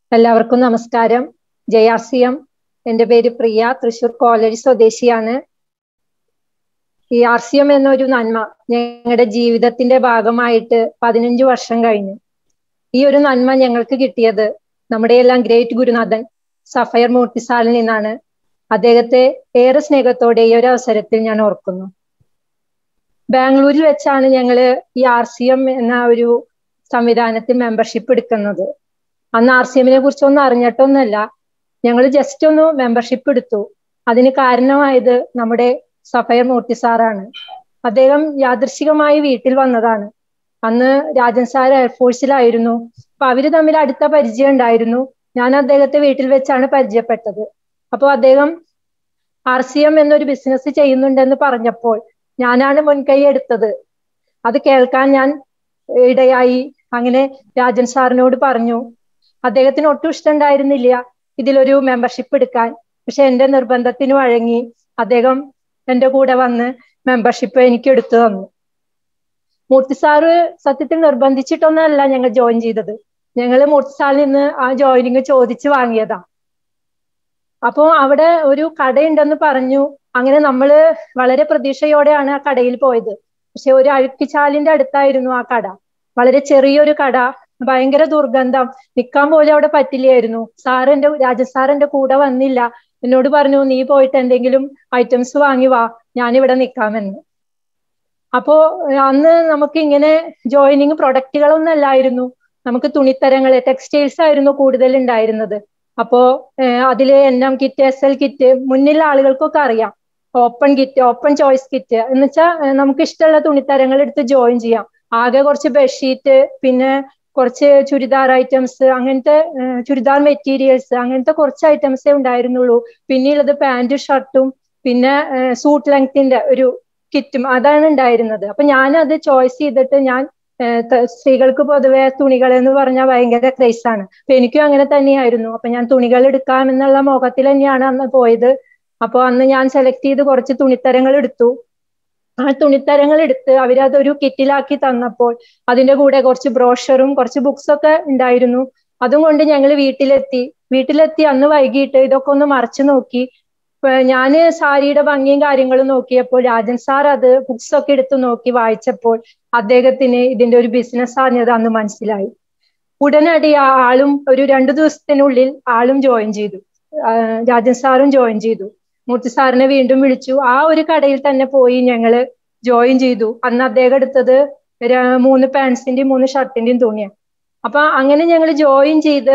എല്ലാവർക്കും നമസ്കാരം J R C M എന്റെ പേര് പ്രിയ തൃശൂർ കോളേജ് സ്വദേശിയാണ് ഈ ആർ സി എം എന്നൊരു നന്മ ഞങ്ങളുടെ ജീവിതത്തിന്റെ ഭാഗമായിട്ട് പതിനഞ്ചു വർഷം കഴിഞ്ഞു ഈ ഒരു നന്മ ഞങ്ങൾക്ക് കിട്ടിയത് നമ്മുടെ എല്ലാം ഗ്രേറ്റ് ഗുരുനാഥൻ സഫയർ മൂർത്തിസാലിൽ നിന്നാണ് അദ്ദേഹത്തെ ഏറെ സ്നേഹത്തോടെ ഈ ഒരു അവസരത്തിൽ ഞാൻ ഓർക്കുന്നു ബാംഗ്ലൂരിൽ വെച്ചാണ് ഞങ്ങള് ഈ ആർ സി എം എന്ന ഒരു സംവിധാനത്തിൽ മെമ്പർഷിപ്പ് എടുക്കുന്നത് അന്ന് ആർ സി എമ്മിനെ കുറിച്ചൊന്നും അറിഞ്ഞിട്ടൊന്നുമല്ല ഞങ്ങൾ ജസ്റ്റ് ഒന്ന് മെമ്പർഷിപ്പ് എടുത്തു അതിന് കാരണമായത് നമ്മുടെ സഫയർ മൂർത്തി സാറാണ് അദ്ദേഹം യാദൃശികമായി വീട്ടിൽ വന്നതാണ് അന്ന് രാജൻ സാർ എയർഫോഴ്സിലായിരുന്നു അപ്പൊ അവര് തമ്മിൽ അടുത്ത പരിചയം ഉണ്ടായിരുന്നു ഞാൻ അദ്ദേഹത്തെ വീട്ടിൽ വെച്ചാണ് പരിചയപ്പെട്ടത് അപ്പോൾ അദ്ദേഹം ആർ സി എം എന്നൊരു ബിസിനസ് ചെയ്യുന്നുണ്ടെന്ന് പറഞ്ഞപ്പോൾ ഞാനാണ് മുൻകൈ എടുത്തത് അത് കേൾക്കാൻ ഞാൻ ഇടയായി അങ്ങനെ രാജൻ സാറിനോട് പറഞ്ഞു അദ്ദേഹത്തിന് ഒട്ടും ഇഷ്ടമുണ്ടായിരുന്നില്ല ഇതിലൊരു മെമ്പർഷിപ്പ് എടുക്കാൻ പക്ഷെ എന്റെ നിർബന്ധത്തിന് വഴങ്ങി അദ്ദേഹം എന്റെ കൂടെ വന്ന് മെമ്പർഷിപ്പ് എനിക്ക് എടുത്തു തന്നു മൂർത്തി സാറ് സത്യത്തിൽ നിർബന്ധിച്ചിട്ടൊന്നല്ല ഞങ്ങൾ ജോയിൻ ചെയ്തത് ഞങ്ങൾ മൂർത്തി സാറിൽ നിന്ന് ആ ജോയിനിങ് ചോദിച്ചു വാങ്ങിയതാ അപ്പോ അവിടെ ഒരു കടയുണ്ടെന്ന് പറഞ്ഞു അങ്ങനെ നമ്മള് വളരെ പ്രതീക്ഷയോടെയാണ് ആ കടയിൽ പോയത് പക്ഷെ ഒരു അഴുക്കിച്ചാലിന്റെ അടുത്തായിരുന്നു ആ കട വളരെ ചെറിയൊരു കട ഭയങ്കര ദുർഗന്ധം നിൽക്കാൻ പോലും അവിടെ പറ്റില്ലായിരുന്നു സാറ് എന്റെ രാജ സാർ എന്റെ കൂടെ വന്നില്ല എന്നോട് പറഞ്ഞു നീ പോയിട്ട് എന്തെങ്കിലും ഐറ്റംസ് വാങ്ങി വാ ഞാനിവിടെ നിൽക്കാമെന്ന് അപ്പോ അന്ന് നമുക്ക് ഇങ്ങനെ ജോയിനിങ് പ്രൊഡക്റ്റുകളൊന്നും അല്ലായിരുന്നു നമുക്ക് തുണിത്തരങ്ങള് ടെക്സ്റ്റൈൽസ് ആയിരുന്നു കൂടുതൽ ഉണ്ടായിരുന്നത് അപ്പോ അതില് N M kit S L kit മുന്നിലുള്ള ആളുകൾക്കൊക്കെ അറിയാം open kit open choice kit എന്ന് വെച്ചാൽ നമുക്ക് ഇഷ്ടമുള്ള തുണിത്തരങ്ങൾ എടുത്ത് ജോയിൻ ചെയ്യാം ആകെ കുറച്ച് ബെഡ്ഷീറ്റ് പിന്നെ കുറച്ച് ചുരിദാർ ഐറ്റംസ് അങ്ങനത്തെ ചുരിദാർ മെറ്റീരിയൽസ് അങ്ങനത്തെ കുറച്ച് ഐറ്റംസേ ഉണ്ടായിരുന്നുള്ളൂ പിന്നെയുള്ളത് പാന്റും ഷർട്ടും പിന്നെ സൂട്ട് ലെങ്ത്തിന്റെ ഒരു കിറ്റും അതാണ് ഉണ്ടായിരുന്നത് അപ്പൊ ഞാൻ അത് ചോയ്സ് ചെയ്തിട്ട് ഞാൻ സ്ത്രീകൾക്ക് പൊതുവെ തുണികൾ എന്ന് പറഞ്ഞാൽ ഭയങ്കര ക്രൈസ് ആണ് അപ്പൊ എനിക്കും അങ്ങനെ തന്നെയായിരുന്നു അപ്പൊ ഞാൻ തുണികൾ എടുക്കാം എന്നുള്ള മോഹത്തിൽ തന്നെയാണ് അന്ന് പോയത് അപ്പൊ അന്ന് ഞാൻ സെലക്ട് ചെയ്ത് കുറച്ച് തുണിത്തരങ്ങൾ എടുത്തു ആ തുണിത്തരങ്ങൾ എടുത്ത് അവരതൊരു കിറ്റിലാക്കി തന്നപ്പോൾ അതിന്റെ കൂടെ കുറച്ച് ബ്രോഷറും കുറച്ച് ബുക്സ് ഒക്കെ ഉണ്ടായിരുന്നു അതും കൊണ്ട് ഞങ്ങൾ വീട്ടിലെത്തി വീട്ടിലെത്തി അന്ന് വൈകിട്ട് ഇതൊക്കെ ഒന്ന് മറച്ചു നോക്കി ഞാന് സാരിയുടെ ഭംഗിയും കാര്യങ്ങളും നോക്കിയപ്പോൾ രാജൻ സാർ അത് ബുക്സ് ഒക്കെ എടുത്തു നോക്കി വായിച്ചപ്പോൾ അദ്ദേഹത്തിന് ഇതിന്റെ ഒരു ബിസിനസ് ആണെന്നത് അന്ന് മനസ്സിലായി ഉടനടി ആ ആളും ഒരു രണ്ടു ദിവസത്തിനുള്ളിൽ ആളും ജോയിൻ ചെയ്തു രാജൻ സാറും ജോയിൻ ചെയ്തു മൂർത്തി സാറിനെ വീണ്ടും വിളിച്ചു ആ ഒരു കടയിൽ തന്നെ പോയി ഞങ്ങള് ജോയിൻ ചെയ്തു അന്ന് അദ്ദേഹം എടുത്തത് മൂന്ന് പാൻസിന്റെയും മൂന്ന് ഷർട്ടിന്റെയും തുണിയാണ് അപ്പൊ അങ്ങനെ ഞങ്ങൾ ജോയിൻ ചെയ്ത്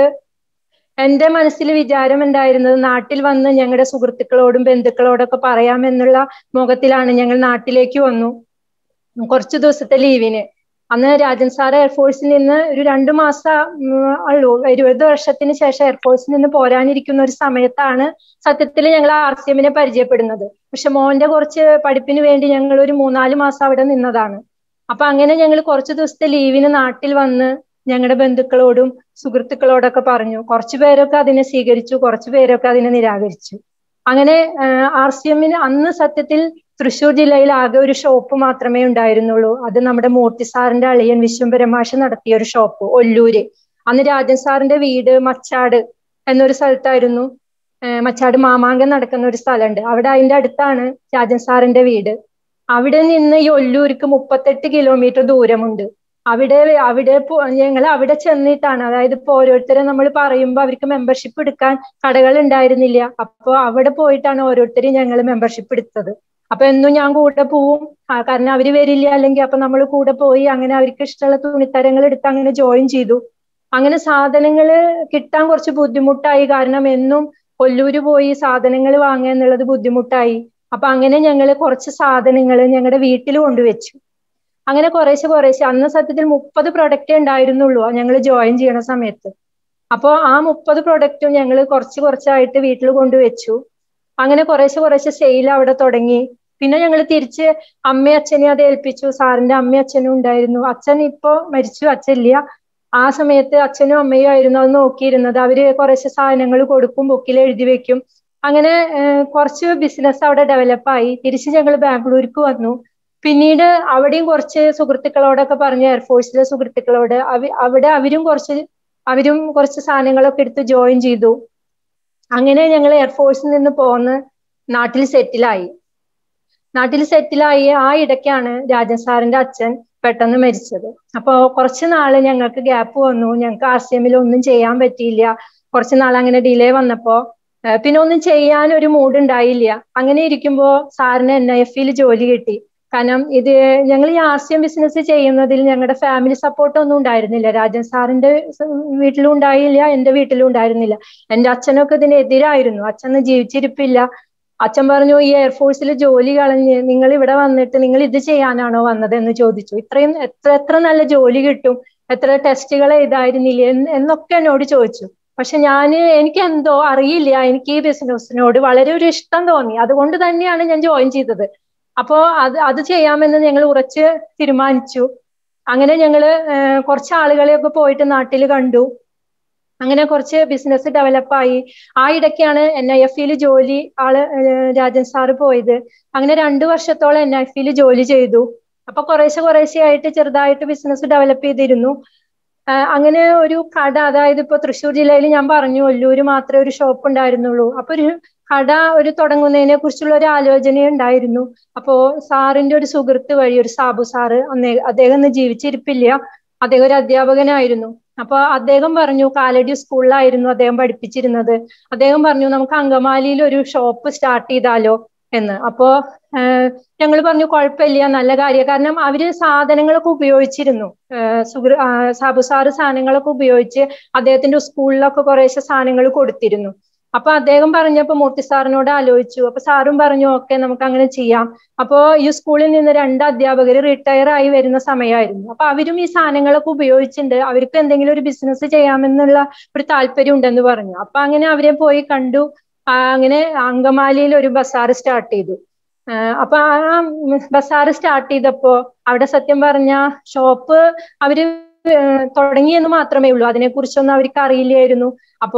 എന്റെ മനസ്സിൽ വിചാരം ഉണ്ടായിരുന്നത് നാട്ടിൽ വന്ന് ഞങ്ങളുടെ സുഹൃത്തുക്കളോടും ബന്ധുക്കളോടൊക്കെ പറയാമെന്നുള്ള മുഖത്തിലാണ് ഞങ്ങൾ നാട്ടിലേക്ക് വന്നു കുറച്ചു ദിവസത്തെ ലീവിന് അന്ന് രാജൻ സാർ എയർഫോഴ്സിൽ നിന്ന് ഒരു രണ്ടു മാസം ഉള്ളൂ ഇരുപത് വർഷത്തിന് ശേഷം എയർഫോഴ്സിൽ നിന്ന് പോരാനിരിക്കുന്ന ഒരു സമയത്താണ് സത്യത്തിൽ ഞങ്ങൾ ആർ സി എമ്മിനെ പരിചയപ്പെടുന്നത് പക്ഷെ മോന്റെ കുറച്ച് പഠിപ്പിന് വേണ്ടി ഞങ്ങൾ ഒരു മൂന്നാല് മാസം അവിടെ നിന്നതാണ് അപ്പൊ അങ്ങനെ ഞങ്ങൾ കുറച്ച് ദിവസത്തെ ലീവിന് നാട്ടിൽ വന്ന് ഞങ്ങളുടെ ബന്ധുക്കളോടും സുഹൃത്തുക്കളോടൊക്കെ പറഞ്ഞു കുറച്ചു പേരൊക്കെ അതിനെ സ്വീകരിച്ചു കുറച്ചു പേരൊക്കെ അതിനെ നിരാകരിച്ചു അങ്ങനെ ആർ സി എമ്മിന് അന്ന് സത്യത്തിൽ തൃശ്ശൂർ ജില്ലയിൽ ആകെ ഒരു ഷോപ്പ് മാത്രമേ ഉണ്ടായിരുന്നുള്ളൂ അത് നമ്മുടെ മൂർത്തി സാറിന്റെ അളിയൻ വിശ്വംഭരമാഷ് നടത്തിയ ഒരു ഷോപ്പ് ഒല്ലൂര് അന്ന് രാജൻ സാറിന്റെ വീട് മച്ചാട് എന്നൊരു സ്ഥലത്തായിരുന്നു മച്ചാട് മാമാങ്കം നടക്കുന്ന ഒരു സ്ഥലമുണ്ട് അവിടെ അതിന്റെ അടുത്താണ് രാജൻ സാറിന്റെ വീട് അവിടെ നിന്ന് ഈ ഒല്ലൂർക്ക് മുപ്പത്തെട്ട് കിലോമീറ്റർ ദൂരമുണ്ട് അവിടെ അവിടെ ഞങ്ങൾ അവിടെ ചെന്നിട്ടാണ് അതായത് ഇപ്പൊ ഓരോരുത്തരെ നമ്മൾ പറയുമ്പോൾ അവർക്ക് മെമ്പർഷിപ്പ് എടുക്കാൻ കടകൾ ഉണ്ടായിരുന്നില്ല അപ്പൊ അവിടെ പോയിട്ടാണ് ഓരോരുത്തരും ഞങ്ങൾ മെമ്പർഷിപ്പ് എടുത്തത് അപ്പൊ എന്നും ഞാൻ കൂടെ പോവും കാരണം അവര് വരില്ല അല്ലെങ്കിൽ അപ്പൊ നമ്മൾ കൂടെ പോയി അങ്ങനെ അവർക്ക് ഇഷ്ടമുള്ള തുണിത്തരങ്ങൾ എടുത്ത് അങ്ങനെ ജോയിൻ ചെയ്തു അങ്ങനെ സാധനങ്ങൾ കിട്ടാൻ കുറച്ച് ബുദ്ധിമുട്ടായി കാരണം എന്നും കൊല്ലൂര് പോയി സാധനങ്ങൾ വാങ്ങുക എന്നുള്ളത് ബുദ്ധിമുട്ടായി അപ്പൊ അങ്ങനെ ഞങ്ങൾ കുറച്ച് സാധനങ്ങൾ ഞങ്ങളുടെ വീട്ടിൽ കൊണ്ടുവച്ചു അങ്ങനെ കുറേശ്ശെ കുറേശ്ശെ അന്ന് സത്യത്തിൽ മുപ്പത് പ്രൊഡക്റ്റേ ഉണ്ടായിരുന്നുള്ളൂ ഞങ്ങൾ ജോയിൻ ചെയ്യണ സമയത്ത് അപ്പോൾ ആ മുപ്പത് പ്രൊഡക്റ്റും ഞങ്ങൾ കുറച്ച് കുറച്ചായിട്ട് വീട്ടിൽ കൊണ്ടുവച്ചു അങ്ങനെ കുറേശ്ശെ കുറേശ്ശെ സെയിൽ അവിടെ തുടങ്ങി പിന്നെ ഞങ്ങൾ തിരിച്ച് അമ്മയും അച്ഛനെയും അത് ഏൽപ്പിച്ചു സാറിന്റെ അമ്മയും അച്ഛനും ഉണ്ടായിരുന്നു അച്ഛൻ ഇപ്പോ മരിച്ചു അച്ഛനില്ല ആ സമയത്ത് അച്ഛനും അമ്മയും ആയിരുന്നു അത് നോക്കിയിരുന്നത് അവര് കുറേശ്ശെ സാധനങ്ങൾ കൊടുക്കും ബുക്കിൽ എഴുതി വെക്കും അങ്ങനെ കുറച്ച് ബിസിനസ് അവിടെ ഡെവലപ്പായി തിരിച്ച് ഞങ്ങൾ ബാംഗ്ലൂർക്ക് വന്നു പിന്നീട് അവിടെയും കുറച്ച് സുഹൃത്തുക്കളോടൊക്കെ പറഞ്ഞു എയർഫോഴ്സിലെ സുഹൃത്തുക്കളോട് അവ അവിടെ അവരും കുറച്ച് അവരും കുറച്ച് സാധനങ്ങളൊക്കെ എടുത്ത് ജോയിൻ ചെയ്തു അങ്ങനെ ഞങ്ങൾ എയർഫോഴ്സിൽ നിന്ന് പോന്ന് നാട്ടിൽ സെറ്റിലായി നാട്ടിൽ സെറ്റിലായി ആ ഇടയ്ക്കാണ് രാജൻ സാറിന്റെ അച്ഛൻ പെട്ടെന്ന് മരിച്ചത് അപ്പോ കുറച്ച് നാള് ഞങ്ങൾക്ക് ഗ്യാപ്പ് വന്നു ഞങ്ങൾക്ക് ആർ സി എമ്മിൽ ഒന്നും ചെയ്യാൻ പറ്റിയില്ല കുറച്ച് നാൾ അങ്ങനെ ഡിലേ വന്നപ്പോ പിന്നെ ഒന്നും ചെയ്യാൻ ഒരു മൂഡ് ഉണ്ടായില്ല അങ്ങനെ ഇരിക്കുമ്പോ സാറിന് എൻ ഐ എഫിൽ ജോലി കിട്ടി കാരണം ഇത് ഞങ്ങൾ ഈ ആർ സി എം ബിസിനസ് ചെയ്യുന്നതിൽ ഞങ്ങളുടെ ഫാമിലി സപ്പോർട്ട് ഒന്നും ഉണ്ടായിരുന്നില്ല രാജൻ സാറിന്റെ വീട്ടിലും ഉണ്ടായില്ല എന്റെ വീട്ടിലും ഉണ്ടായിരുന്നില്ല എന്റെ അച്ഛനൊക്കെ ഇതിനെതിരായിരുന്നു അച്ഛൻ ജീവിച്ചിരിപ്പില്ല അച്ഛൻ പറഞ്ഞു ഈ എയർഫോഴ്സിൽ ജോലി കളഞ്ഞ് നിങ്ങൾ ഇവിടെ വന്നിട്ട് നിങ്ങൾ ഇത് ചെയ്യാനാണോ വന്നത് എന്ന് ചോദിച്ചു ഇത്രയും എത്ര എത്ര നല്ല ജോലി കിട്ടും എത്ര ടെസ്റ്റുകൾ എഴുതായിരുന്നില്ലേ എന്നൊക്കെ എന്നോട് ചോദിച്ചു പക്ഷെ ഞാൻ എനിക്ക് എന്തോ അറിയില്ല എനിക്ക് ഈ ബിസിനസ്സിനോട് വളരെ ഒരു ഇഷ്ടം തോന്നി അതുകൊണ്ട് തന്നെയാണ് ഞാൻ ജോയിൻ ചെയ്തത് അപ്പോ അത് അത് ചെയ്യാമെന്ന് ഞങ്ങൾ ഉറച്ച് തീരുമാനിച്ചു അങ്ങനെ ഞങ്ങള് കുറച്ച് ആളുകളെയൊക്കെ പോയിട്ട് നാട്ടിൽ കണ്ടു അങ്ങനെ കുറച്ച് ബിസിനസ് ഡെവലപ്പായി ആ ഇടയ്ക്കാണ് എൻ ഐ എഫിൽ ജോലി ആള് രാജൻ സാറ് പോയത് അങ്ങനെ രണ്ടു വർഷത്തോളം എൻ ഐ എഫിൽ ജോലി ചെയ്തു അപ്പൊ കുറേശ്ശെ കുറേശ്ശെ ആയിട്ട് ചെറുതായിട്ട് ബിസിനസ് ഡെവലപ്പ് ചെയ്തിരുന്നു അങ്ങനെ ഒരു കട അതായത് ഇപ്പൊ തൃശ്ശൂർ ജില്ലയിൽ ഞാൻ പറഞ്ഞു ഒല്ലൂര് മാത്രമേ ഒരു ഷോപ്പ് ഉണ്ടായിരുന്നുള്ളൂ അപ്പൊ ഒരു കട ഒരു തുടങ്ങുന്നതിനെ കുറിച്ചുള്ള ഒരു ആലോചന ഉണ്ടായിരുന്നു അപ്പോ സാറിന്റെ ഒരു സുഹൃത്ത് വഴി ഒരു സാബു സാറ് അന്നേ അദ്ദേഹം ഇന്ന് ജീവിച്ചിരിപ്പില്ല അദ്ദേഹം ഒരു അധ്യാപകനായിരുന്നു അപ്പൊ അദ്ദേഹം പറഞ്ഞു കാലടി സ്കൂളിലായിരുന്നു അദ്ദേഹം പഠിപ്പിച്ചിരുന്നത് അദ്ദേഹം പറഞ്ഞു നമുക്ക് അങ്കമാലിയിൽ ഒരു ഷോപ്പ് സ്റ്റാർട്ട് ചെയ്താലോ എന്ന് അപ്പോ ഞങ്ങൾ പറഞ്ഞു കുഴപ്പമില്ല നല്ല കാര്യം കാരണം അവര് സാധനങ്ങളൊക്കെ ഉപയോഗിച്ചിരുന്നു സുഹൃ സാബു സാറ് സാധനങ്ങളൊക്കെ ഉപയോഗിച്ച് അദ്ദേഹത്തിന്റെ സ്കൂളിലൊക്കെ കുറേശ്ശെ സാധനങ്ങൾ കൊടുത്തിരുന്നു അപ്പൊ അദ്ദേഹം പറഞ്ഞപ്പോ മൂർത്തി സാറിനോട് ആലോചിച്ചു അപ്പൊ സാറും പറഞ്ഞു ഓക്കെ നമുക്ക് അങ്ങനെ ചെയ്യാം അപ്പോ ഈ സ്കൂളിൽ നിന്ന് രണ്ട് അധ്യാപകർ റിട്ടയർ ആയി വരുന്ന സമയമായിരുന്നു അപ്പൊ അവരും ഈ സാധനങ്ങളൊക്കെ ഉപയോഗിച്ചിട്ടുണ്ട് അവർക്ക് എന്തെങ്കിലും ഒരു ബിസിനസ് ചെയ്യാമെന്നുള്ള ഒരു താല്പര്യം ഉണ്ടെന്ന് പറഞ്ഞു അപ്പൊ അങ്ങനെ അവരെ പോയി കണ്ടു അങ്ങനെ അങ്കമാലിയിൽ ഒരു ബസാർ സ്റ്റാർട്ട് ചെയ്തു അപ്പൊ ആ ബസാർ സ്റ്റാർട്ട് ചെയ്തപ്പോ അവിടെ സത്യം പറഞ്ഞ ഷോപ്പ് അവര് തുടങ്ങിയെന്ന് മാത്രമേ ഉള്ളൂ അതിനെ കുറിച്ചൊന്നും അവർക്ക് അറിയില്ലായിരുന്നു അപ്പോ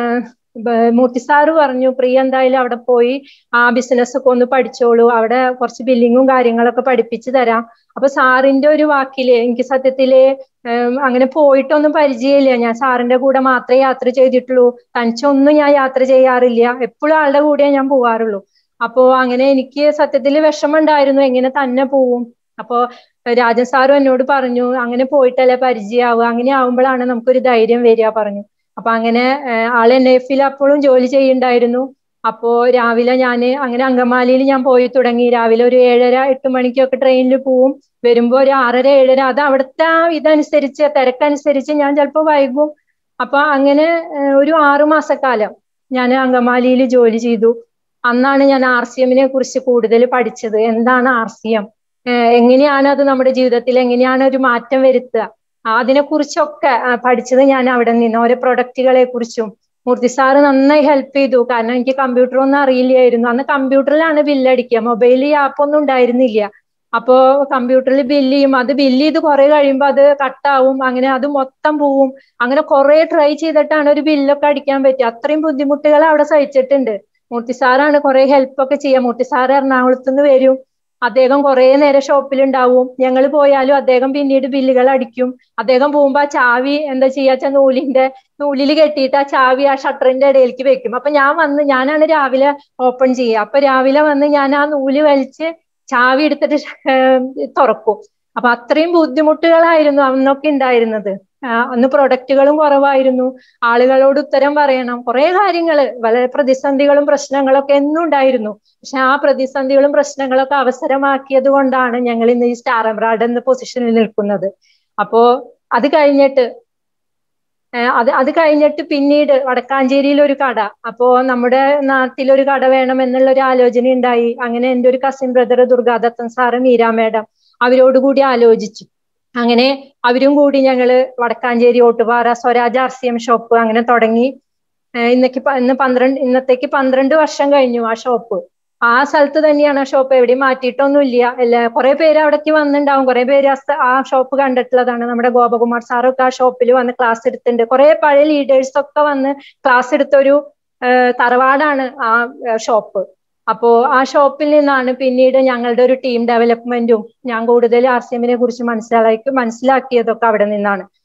മൂർത്തി സാറ് പറഞ്ഞു പ്രിയ എന്തായാലും അവിടെ പോയി ആ ബിസിനസ് ഒക്കെ ഒന്ന് പഠിച്ചോളൂ അവിടെ കുറച്ച് ബില്ലിങ്ങും കാര്യങ്ങളൊക്കെ പഠിപ്പിച്ചു തരാം അപ്പൊ സാറിന്റെ ഒരു വാക്കില് എനിക്ക് സത്യത്തില് അങ്ങനെ പോയിട്ടൊന്നും പരിചയമില്ല ഞാൻ സാറിന്റെ കൂടെ മാത്രമേ യാത്ര ചെയ്തിട്ടുള്ളൂ തനിച്ചൊന്നും ഞാൻ യാത്ര ചെയ്യാറില്ല എപ്പോഴും ആളുടെ കൂടെ ഞാൻ പോവാറുള്ളൂ അപ്പോ അങ്ങനെ എനിക്ക് സത്യത്തിൽ വിഷമമുണ്ടായിരുന്നു എങ്ങനെ തന്നെ പോവും അപ്പോ രാജൻ സാറും എന്നോട് പറഞ്ഞു അങ്ങനെ പോയിട്ടല്ലേ പരിചയമാവുക അങ്ങനെ ആവുമ്പോഴാണ് നമുക്കൊരു ധൈര്യം വരിക പറഞ്ഞു അപ്പൊ അങ്ങനെ ആൾ എൻ എഫിൽ അപ്പോഴും ജോലി ചെയ്യുന്നുണ്ടായിരുന്നു അപ്പോ രാവിലെ ഞാൻ അങ്ങനെ അങ്കമാലിയിൽ ഞാൻ പോയി തുടങ്ങി രാവിലെ ഒരു ഏഴര എട്ട് മണിക്കൊക്കെ ട്രെയിനിൽ പോവും വരുമ്പോ ഒരു ആറര ഏഴര അത് അവിടുത്തെ ഇതനുസരിച്ച് തിരക്കനുസരിച്ച് ഞാൻ ചിലപ്പോൾ വൈകും അപ്പൊ അങ്ങനെ ഒരു ആറു മാസക്കാലം ഞാൻ അങ്കമാലിയിൽ ജോലി ചെയ്തു അന്നാണ് ഞാൻ ആർ സി എമ്മിനെ കുറിച്ച് കൂടുതൽ പഠിച്ചത് എന്താണ് ആർ സി എം എങ്ങനെയാണ് അത് നമ്മുടെ ജീവിതത്തിൽ എങ്ങനെയാണ് ഒരു മാറ്റം വരുത്തുക അതിനെ കുറിച്ചൊക്കെ പഠിച്ചത് ഞാൻ അവിടെ നിന്ന് ഓരോ പ്രൊഡക്റ്റുകളെ കുറിച്ചും മൂർത്തി സാറ് നന്നായി ഹെൽപ്പ് ചെയ്തു കാരണം എനിക്ക് കമ്പ്യൂട്ടർ ഒന്നും അറിയില്ലായിരുന്നു അന്ന് കമ്പ്യൂട്ടറിലാണ് ബില്ലടിക്കുക മൊബൈൽ ആപ്പ് ഒന്നും ഉണ്ടായിരുന്നില്ല അപ്പോ കമ്പ്യൂട്ടറിൽ ബില്ല് ചെയ്യും അത് ബില്ല് ചെയ്ത് കുറെ കഴിയുമ്പോൾ അത് കട്ടാവും അങ്ങനെ അത് മൊത്തം പോവും അങ്ങനെ കുറെ ട്രൈ ചെയ്തിട്ടാണ് ഒരു ബില്ലൊക്കെ അടിക്കാൻ പറ്റുക അത്രയും ബുദ്ധിമുട്ടുകൾ അവിടെ സഹിച്ചിട്ടുണ്ട് മൂർത്തി സാറാണ് കുറെ ഹെൽപ്പ് ഒക്കെ ചെയ്യുക മൂർത്തി സാറ് എറണാകുളത്ത് നിന്ന് വരും അദ്ദേഹം കുറെ നേരം ഷോപ്പിലുണ്ടാവും ഞങ്ങൾ പോയാലും അദ്ദേഹം പിന്നീട് ബില്ലുകൾ അടിക്കും അദ്ദേഹം പോകുമ്പോ ആ ചാവി എന്താ ചെയ്യാച്ച നൂലിന്റെ നൂലിൽ കെട്ടിയിട്ട് ആ ചാവി ആ ഷട്ടറിന്റെ ഇടയിലേക്ക് വെക്കും അപ്പൊ ഞാൻ വന്ന് ഞാനാണ് രാവിലെ ഓപ്പൺ ചെയ്യുക അപ്പൊ രാവിലെ വന്ന് ഞാൻ ആ നൂല് വലിച്ച് ചാവി എടുത്തിട്ട് തുറക്കും അപ്പൊ അത്രയും ബുദ്ധിമുട്ടുകളായിരുന്നു അന്നൊക്കെ ഉണ്ടായിരുന്നത് അന്ന് പ്രൊഡക്റ്റുകളും കുറവായിരുന്നു ആളുകളോട് ഉത്തരം പറയണം കുറെ കാര്യങ്ങള് വളരെ പ്രതിസന്ധികളും പ്രശ്നങ്ങളൊക്കെ എന്നും ഉണ്ടായിരുന്നു പക്ഷെ ആ പ്രതിസന്ധികളും പ്രശ്നങ്ങളൊക്കെ അവസരമാക്കിയത് കൊണ്ടാണ് ഞങ്ങൾ ഇന്ന് ഈ സ്റ്റാർ എംബ്രാഡ് എന്ന പൊസിഷനിൽ നിൽക്കുന്നത് അപ്പോ അത് കഴിഞ്ഞിട്ട് അത് അത് കഴിഞ്ഞിട്ട് പിന്നീട് വടക്കാഞ്ചേരിയിൽ ഒരു കട അപ്പോ നമ്മുടെ നാട്ടിൽ ഒരു കട വേണം എന്നുള്ള ഒരു ആലോചന ഉണ്ടായി അങ്ങനെ എൻ്റെ ഒരു cousin brother Durgadathan sir Meera madam അവരോട് കൂടി ആലോചിച്ചു അങ്ങനെ അവരും കൂടി ഞങ്ങള് Vadakkanchery Ottupara Swaraj R C M shop അങ്ങനെ തുടങ്ങി ഇന്നേക്ക് ഇന്ന് പന്ത്രണ്ട് ഇന്നത്തേക്ക് പന്ത്രണ്ട് വർഷം കഴിഞ്ഞു ആ ഷോപ്പ് ആ സ്ഥലത്ത് തന്നെയാണ് ആ ഷോപ്പ് എവിടെയും മാറ്റിയിട്ടൊന്നുമില്ല എല്ലാ കുറെ പേര് അവിടേക്ക് വന്നിട്ടുണ്ടാവും കുറെ പേര് ആ ഷോപ്പ് കണ്ടിട്ടുള്ളതാണ് നമ്മുടെ ഗോപകുമാർ സാറൊക്കെ ആ ഷോപ്പിൽ വന്ന് ക്ലാസ് എടുത്തിട്ടുണ്ട് കുറെ പഴയ ലീഡേഴ്സ് ഒക്കെ വന്ന് ക്ലാസ് എടുത്തൊരു തറവാടാണ് ആ ഷോപ്പ് അപ്പോ ആ ഷോപ്പിൽ നിന്നാണ് പിന്നീട് ഞങ്ങളുടെ ഒരു ടീം ഡെവലപ്മെന്റും ഞാൻ കൂടുതൽ ആർ സി എമ്മിനെ കുറിച്ച് മനസ്സിലാക്കി മനസ്സിലാക്കിയതൊക്കെ അവിടെ നിന്നാണ്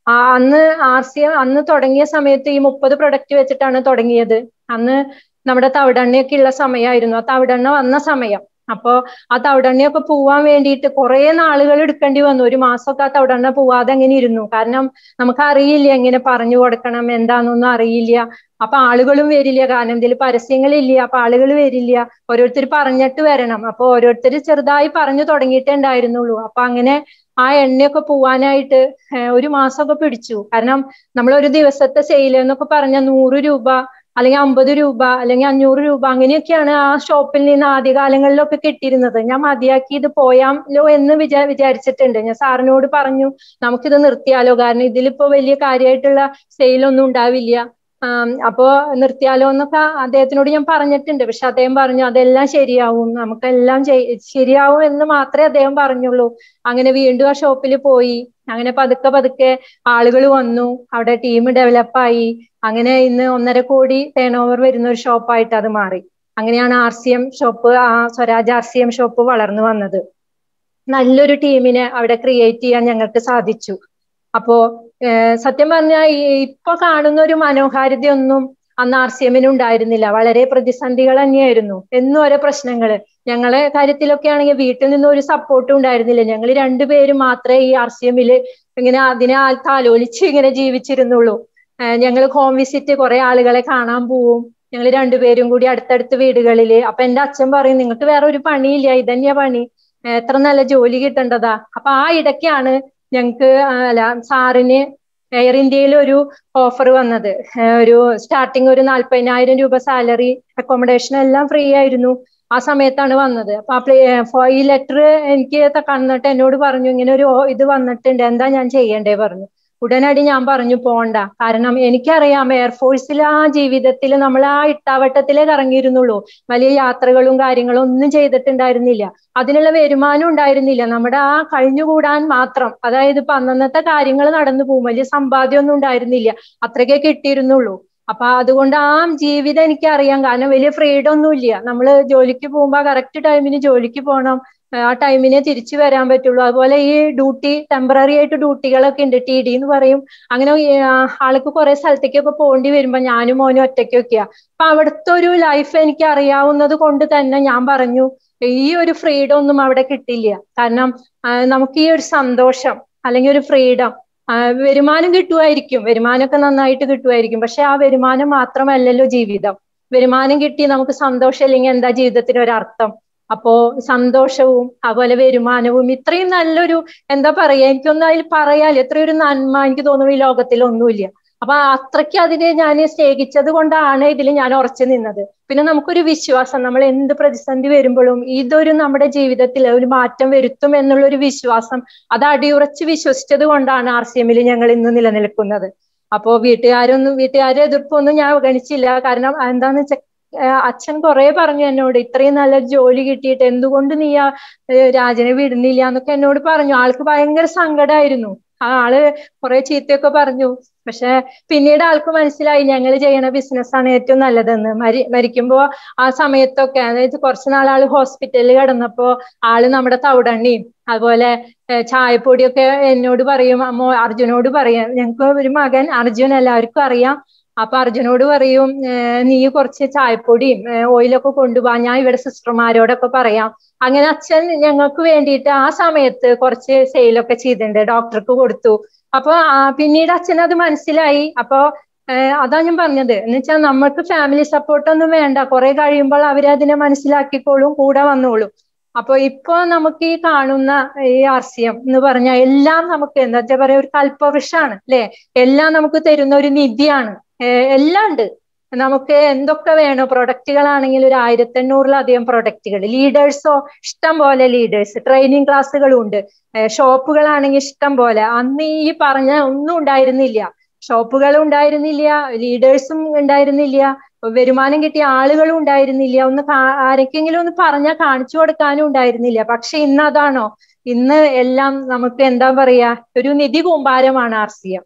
ആ അന്ന് ആർ സി എം അന്ന് തുടങ്ങിയ സമയത്ത് ഈ മുപ്പത് പ്രൊഡക്റ്റ് വെച്ചിട്ടാണ് തുടങ്ങിയത് അന്ന് നമ്മുടെ തവിടെണ്ണയൊക്കെ ഉള്ള സമയമായിരുന്നു ആ തവിടെണ്ണ വന്ന സമയം അപ്പോ ആ തവിടെണ്ണയൊക്കെ പോവാൻ വേണ്ടിയിട്ട് കുറെ നാളുകൾ എടുക്കേണ്ടി വന്നു ഒരു മാസമൊക്കെ ആ തവിടെണ്ണ പോവാതെ അങ്ങനെ ഇരുന്നു കാരണം നമുക്ക് അറിയില്ല എങ്ങനെ പറഞ്ഞു കൊടുക്കണം എന്താണെന്നൊന്നും അറിയില്ല അപ്പൊ ആളുകളും വരില്ല കാരണം ഇതിൽ പരസ്യങ്ങളില്ല അപ്പൊ ആളുകൾ വരില്ല ഓരോരുത്തർ പറഞ്ഞിട്ട് വരണം അപ്പൊ ഓരോരുത്തർ ചെറുതായി പറഞ്ഞു തുടങ്ങിയിട്ടേ ഉണ്ടായിരുന്നുള്ളൂ അപ്പൊ അങ്ങനെ ആ എണ്ണയൊക്കെ പോവാനായിട്ട് ഒരു മാസമൊക്കെ പിടിച്ചു കാരണം നമ്മൾ ഒരു ദിവസത്തെ സെയിൽ എന്നൊക്കെ പറഞ്ഞ നൂറ് രൂപ അല്ലെങ്കിൽ അമ്പത് രൂപ അല്ലെങ്കിൽ അഞ്ഞൂറ് രൂപ അങ്ങനെയൊക്കെയാണ് ആ ഷോപ്പിൽ നിന്ന് ആദ്യകാലങ്ങളിലൊക്കെ കിട്ടിയിരുന്നത് ഞാൻ മതിയാക്കി ഇത് പോയാലോ എന്ന് വിചാ വിചാരിച്ചിട്ടുണ്ട് ഞാൻ സാറിനോട് പറഞ്ഞു നമുക്കിത് നിർത്തിയാലോ കാരണം ഇതിലിപ്പോ വലിയ കാര്യമായിട്ടുള്ള സെയിലൊന്നും ഉണ്ടാവില്ല അപ്പോ നിർത്തിയാലോ എന്നൊക്കെ അദ്ദേഹത്തിനോട് ഞാൻ പറഞ്ഞിട്ടുണ്ട് പക്ഷെ അദ്ദേഹം പറഞ്ഞു അതെല്ലാം ശരിയാവും നമുക്കെല്ലാം ശരിയാവും എന്ന് മാത്രമേ അദ്ദേഹം പറഞ്ഞുള്ളൂ അങ്ങനെ വീണ്ടും ആ ഷോപ്പിൽ പോയി അങ്ങനെ പതുക്കെ പതുക്കെ ആളുകൾ വന്നു അവിടെ ടീം ഡെവലപ്പായി അങ്ങനെ ഇന്ന് ഒന്നര കോടി ടേൺ ഓവർ വരുന്ന ഒരു ഷോപ്പായിട്ട് അത് മാറി അങ്ങനെയാണ് ആർ സി എം ഷോപ്പ് ആ Swaraj R C M shop വളർന്നു വന്നത് നല്ലൊരു ടീമിനെ അവിടെ ക്രിയേറ്റ് ചെയ്യാൻ ഞങ്ങൾക്ക് സാധിച്ചു അപ്പോ സത്യം പറഞ്ഞാൽ ഇപ്പൊ കാണുന്ന ഒരു മനോഹാരിതയൊന്നും അന്ന് ആർ സി എമ്മിന് ഉണ്ടായിരുന്നില്ല വളരെ പ്രതിസന്ധികൾ തന്നെയായിരുന്നു എന്നും ഓരോ പ്രശ്നങ്ങള് ഞങ്ങളെ കാര്യത്തിലൊക്കെ ആണെങ്കിൽ വീട്ടിൽ നിന്ന് ഒരു സപ്പോർട്ടും ഉണ്ടായിരുന്നില്ല ഞങ്ങൾ രണ്ടുപേരും മാത്രമേ ഈ ആർ സി എമ്മില് ഇങ്ങനെ അതിനെ താലോലിച്ച് ഇങ്ങനെ ജീവിച്ചിരുന്നുള്ളൂ ഞങ്ങൾ ഹോം വിസിറ്റ് കുറെ ആളുകളെ കാണാൻ പോവും ഞങ്ങൾ രണ്ടുപേരും കൂടി അടുത്തടുത്ത് വീടുകളില് അപ്പൊ എന്റെ അച്ഛൻ പറയും നിങ്ങൾക്ക് വേറെ ഒരു പണിയില്ല ഇതന്നെയാ പണി എത്ര നല്ല ജോലി കിട്ടേണ്ടതാ അപ്പൊ ആ ഇടയ്ക്കാണ് ഞങ്ങക്ക് അല്ല സാറിന് എയർ ഇന്ത്യയിൽ ഒരു ഓഫർ വന്നത് ഒരു സ്റ്റാർട്ടിങ് ഒരു നാല്പതിനായിരം രൂപ സാലറി അക്കോമഡേഷൻ എല്ലാം ഫ്രീ ആയിരുന്നു ആ സമയത്താണ് വന്നത് അപ്പൊ ഈ ലെറ്റർ എനിക്ക് കന്നിട്ട് എന്നോട് പറഞ്ഞു ഇങ്ങനെ ഒരു ഇത് വന്നിട്ടുണ്ട് എന്താ ഞാൻ ചെയ്യണ്ടേ പറഞ്ഞു ഉടനടി ഞാൻ പറഞ്ഞു പോണ്ട കാരണം എനിക്കറിയാം എയർഫോഴ്സിൽ ആ ജീവിതത്തിൽ നമ്മൾ ആ ഇട്ടാവട്ടത്തിലേ കറങ്ങിയിരുന്നുള്ളൂ വലിയ യാത്രകളും കാര്യങ്ങളും ഒന്നും ചെയ്തിട്ടുണ്ടായിരുന്നില്ല അതിനുള്ള വരുമാനം ഉണ്ടായിരുന്നില്ല നമ്മുടെ ആ കഴിഞ്ഞുകൂടാൻ മാത്രം അതായത് ഇപ്പൊ അന്നന്നത്തെ കാര്യങ്ങൾ നടന്നു പോകും വലിയ സമ്പാദ്യമൊന്നും ഉണ്ടായിരുന്നില്ല അത്രയ്ക്കേ കിട്ടിയിരുന്നുള്ളൂ അപ്പൊ അതുകൊണ്ട് ആ ജീവിതം എനിക്കറിയാം കാരണം വലിയ ഫ്രീഡം ഒന്നും ഇല്ല നമ്മൾ ജോലിക്ക് പോകുമ്പോൾ കറക്റ്റ് ടൈമിന് ജോലിക്ക് പോകണം ആ ടൈമിനെ തിരിച്ചു വരാൻ പറ്റുള്ളൂ അതുപോലെ ഈ ഡ്യൂട്ടി ടെമ്പററി ആയിട്ട് ഡ്യൂട്ടികളൊക്കെ ഉണ്ട് ടി ഡി എന്ന് പറയും അങ്ങനെ ആൾക്ക് കുറെ സ്ഥലത്തേക്കൊക്കെ പോകേണ്ടി വരുമ്പോ ഞാനും മോനും ഒറ്റയ്ക്കൊക്കെയാ അപ്പൊ അവിടുത്തെ ഒരു ലൈഫ് എനിക്ക് അറിയാവുന്നത് കൊണ്ട് തന്നെ ഞാൻ പറഞ്ഞു ഈ ഒരു ഫ്രീഡം ഒന്നും അവിടെ കിട്ടില്ല കാരണം നമുക്ക് ഈ ഒരു സന്തോഷം അല്ലെങ്കിൽ ഒരു ഫ്രീഡം വരുമാനം കിട്ടുമായിരിക്കും വരുമാനമൊക്കെ നന്നായിട്ട് കിട്ടുമായിരിക്കും പക്ഷെ ആ വരുമാനം മാത്രമല്ലല്ലോ ജീവിതം വരുമാനം കിട്ടി നമുക്ക് സന്തോഷം ഇല്ലെങ്കിൽ എന്താ ജീവിതത്തിന് ഒരർത്ഥം അപ്പോ സന്തോഷവും അതുപോലെ വരുമാനവും ഇത്രയും നല്ലൊരു എന്താ പറയാ എനിക്കൊന്നും അതിൽ പറയാല്ല എത്രയൊരു നന്മ എനിക്ക് തോന്നുന്നു ഈ ലോകത്തിൽ ഒന്നുമില്ല അപ്പൊ അത്രയ്ക്ക് അതിനെ ഞാൻ സ്നേഹിച്ചത് കൊണ്ടാണ് ഇതിൽ ഞാൻ ഉറച്ചു നിന്നത് പിന്നെ നമുക്കൊരു വിശ്വാസം നമ്മൾ എന്ത് പ്രതിസന്ധി വരുമ്പോഴും ഇതൊരു നമ്മുടെ ജീവിതത്തിൽ ഒരു മാറ്റം വരുത്തും എന്നുള്ള ഒരു വിശ്വാസം അത് അടിയുറച്ച് വിശ്വസിച്ചത് കൊണ്ടാണ് ആർ സി എമ്മിൽ ഞങ്ങൾ ഇന്ന് നിലനിൽക്കുന്നത് അപ്പോ വീട്ടുകാരൊന്നും വീട്ടുകാരെ എതിർപ്പൊന്നും ഞാൻ അവഗണിച്ചില്ല കാരണം എന്താന്ന് വെച്ചാൽ അച്ഛൻ കുറെ പറഞ്ഞു എന്നോട് ഇത്രയും നല്ല ജോലി കിട്ടിയിട്ട് എന്തുകൊണ്ട് നീ ആ രാജനെ വിടുന്നില്ല എന്നൊക്കെ എന്നോട് പറഞ്ഞു ആൾക്ക് ഭയങ്കര സങ്കടമായിരുന്നു ആ ആള് കുറെ ചീത്തയൊക്കെ പറഞ്ഞു പക്ഷെ പിന്നീട് ആൾക്ക് മനസ്സിലായി ഞങ്ങൾ ചെയ്യണ ബിസിനസ്സാണ് ഏറ്റവും നല്ലതെന്ന് മരി മരിക്കുമ്പോ ആ സമയത്തൊക്കെ അതായത് കുറച്ച് നാൾ ആള് ഹോസ്പിറ്റലിൽ കിടന്നപ്പോ ആള് നമ്മുടെ തവിടെണ്ണയും അതുപോലെ ചായപ്പൊടിയൊക്കെ എന്നോട് പറയും അമ്മോ അർജുനോട് പറയും ഞങ്ങൾക്ക് ഒരു മകൻ അർജുൻ എല്ലാവർക്കും അറിയാം അപ്പൊ അർജുനോട് പറയും നീ കുറച്ച് ചായപ്പൊടിയും ഓയിലൊക്കെ കൊണ്ടുപോവാ ഞാൻ ഇവിടെ സിസ്റ്റർമാരോടൊക്കെ പറയാം അങ്ങനെ അച്ഛൻ ഞങ്ങൾക്ക് വേണ്ടിയിട്ട് ആ സമയത്ത് കുറച്ച് സെയിലൊക്കെ ചെയ്തിട്ടുണ്ട് ഡോക്ടർക്ക് കൊടുത്തു അപ്പൊ പിന്നീട് അച്ഛൻ അത് മനസ്സിലായി അപ്പൊ അതാ ഞാൻ പറഞ്ഞത് എന്ന് വെച്ചാൽ നമ്മൾക്ക് ഫാമിലി സപ്പോർട്ടൊന്നും വേണ്ട കുറെ കഴിയുമ്പോൾ അവരതിനെ മനസ്സിലാക്കിക്കോളും കൂടെ വന്നോളും അപ്പൊ ഇപ്പൊ നമുക്ക് ഈ കാണുന്ന ഈ ആർ സി എം എന്ന് പറഞ്ഞാൽ എല്ലാം നമുക്ക് എന്താ വെച്ചാ പറയാ ഒരു കൽപ്പവൃഷാണ് അല്ലെ എല്ലാം നമുക്ക് തരുന്ന ഒരു നിധിയാണ് എല്ലാം ഉണ്ട് നമുക്ക് എന്തൊക്കെ വേണോ പ്രൊഡക്റ്റുകളാണെങ്കിൽ ഒരു ആയിരത്തി എണ്ണൂറിലധികം പ്രൊഡക്റ്റുകൾ ലീഡേഴ്സോ ഇഷ്ടം പോലെ ലീഡേഴ്സ് ട്രെയിനിങ് ക്ലാസ്സുകളും ഉണ്ട് ഷോപ്പുകളാണെങ്കിൽ ഇഷ്ടം പോലെ അന്ന് ഈ പറഞ്ഞ ഒന്നും ഉണ്ടായിരുന്നില്ല ഷോപ്പുകളും ഉണ്ടായിരുന്നില്ല ലീഡേഴ്സും ഉണ്ടായിരുന്നില്ല വരുമാനം കിട്ടിയ ആളുകളും ഉണ്ടായിരുന്നില്ല ഒന്ന് ആരൊക്കെങ്കിലും ഒന്ന് പറഞ്ഞാൽ കാണിച്ചു കൊടുക്കാനും ഉണ്ടായിരുന്നില്ല പക്ഷെ ഇന്ന് അതാണോ ഇന്ന് എല്ലാം നമുക്ക് എന്താ പറയാ ഒരു നിധി കൂമ്പാരമാണ് ആർ സി എം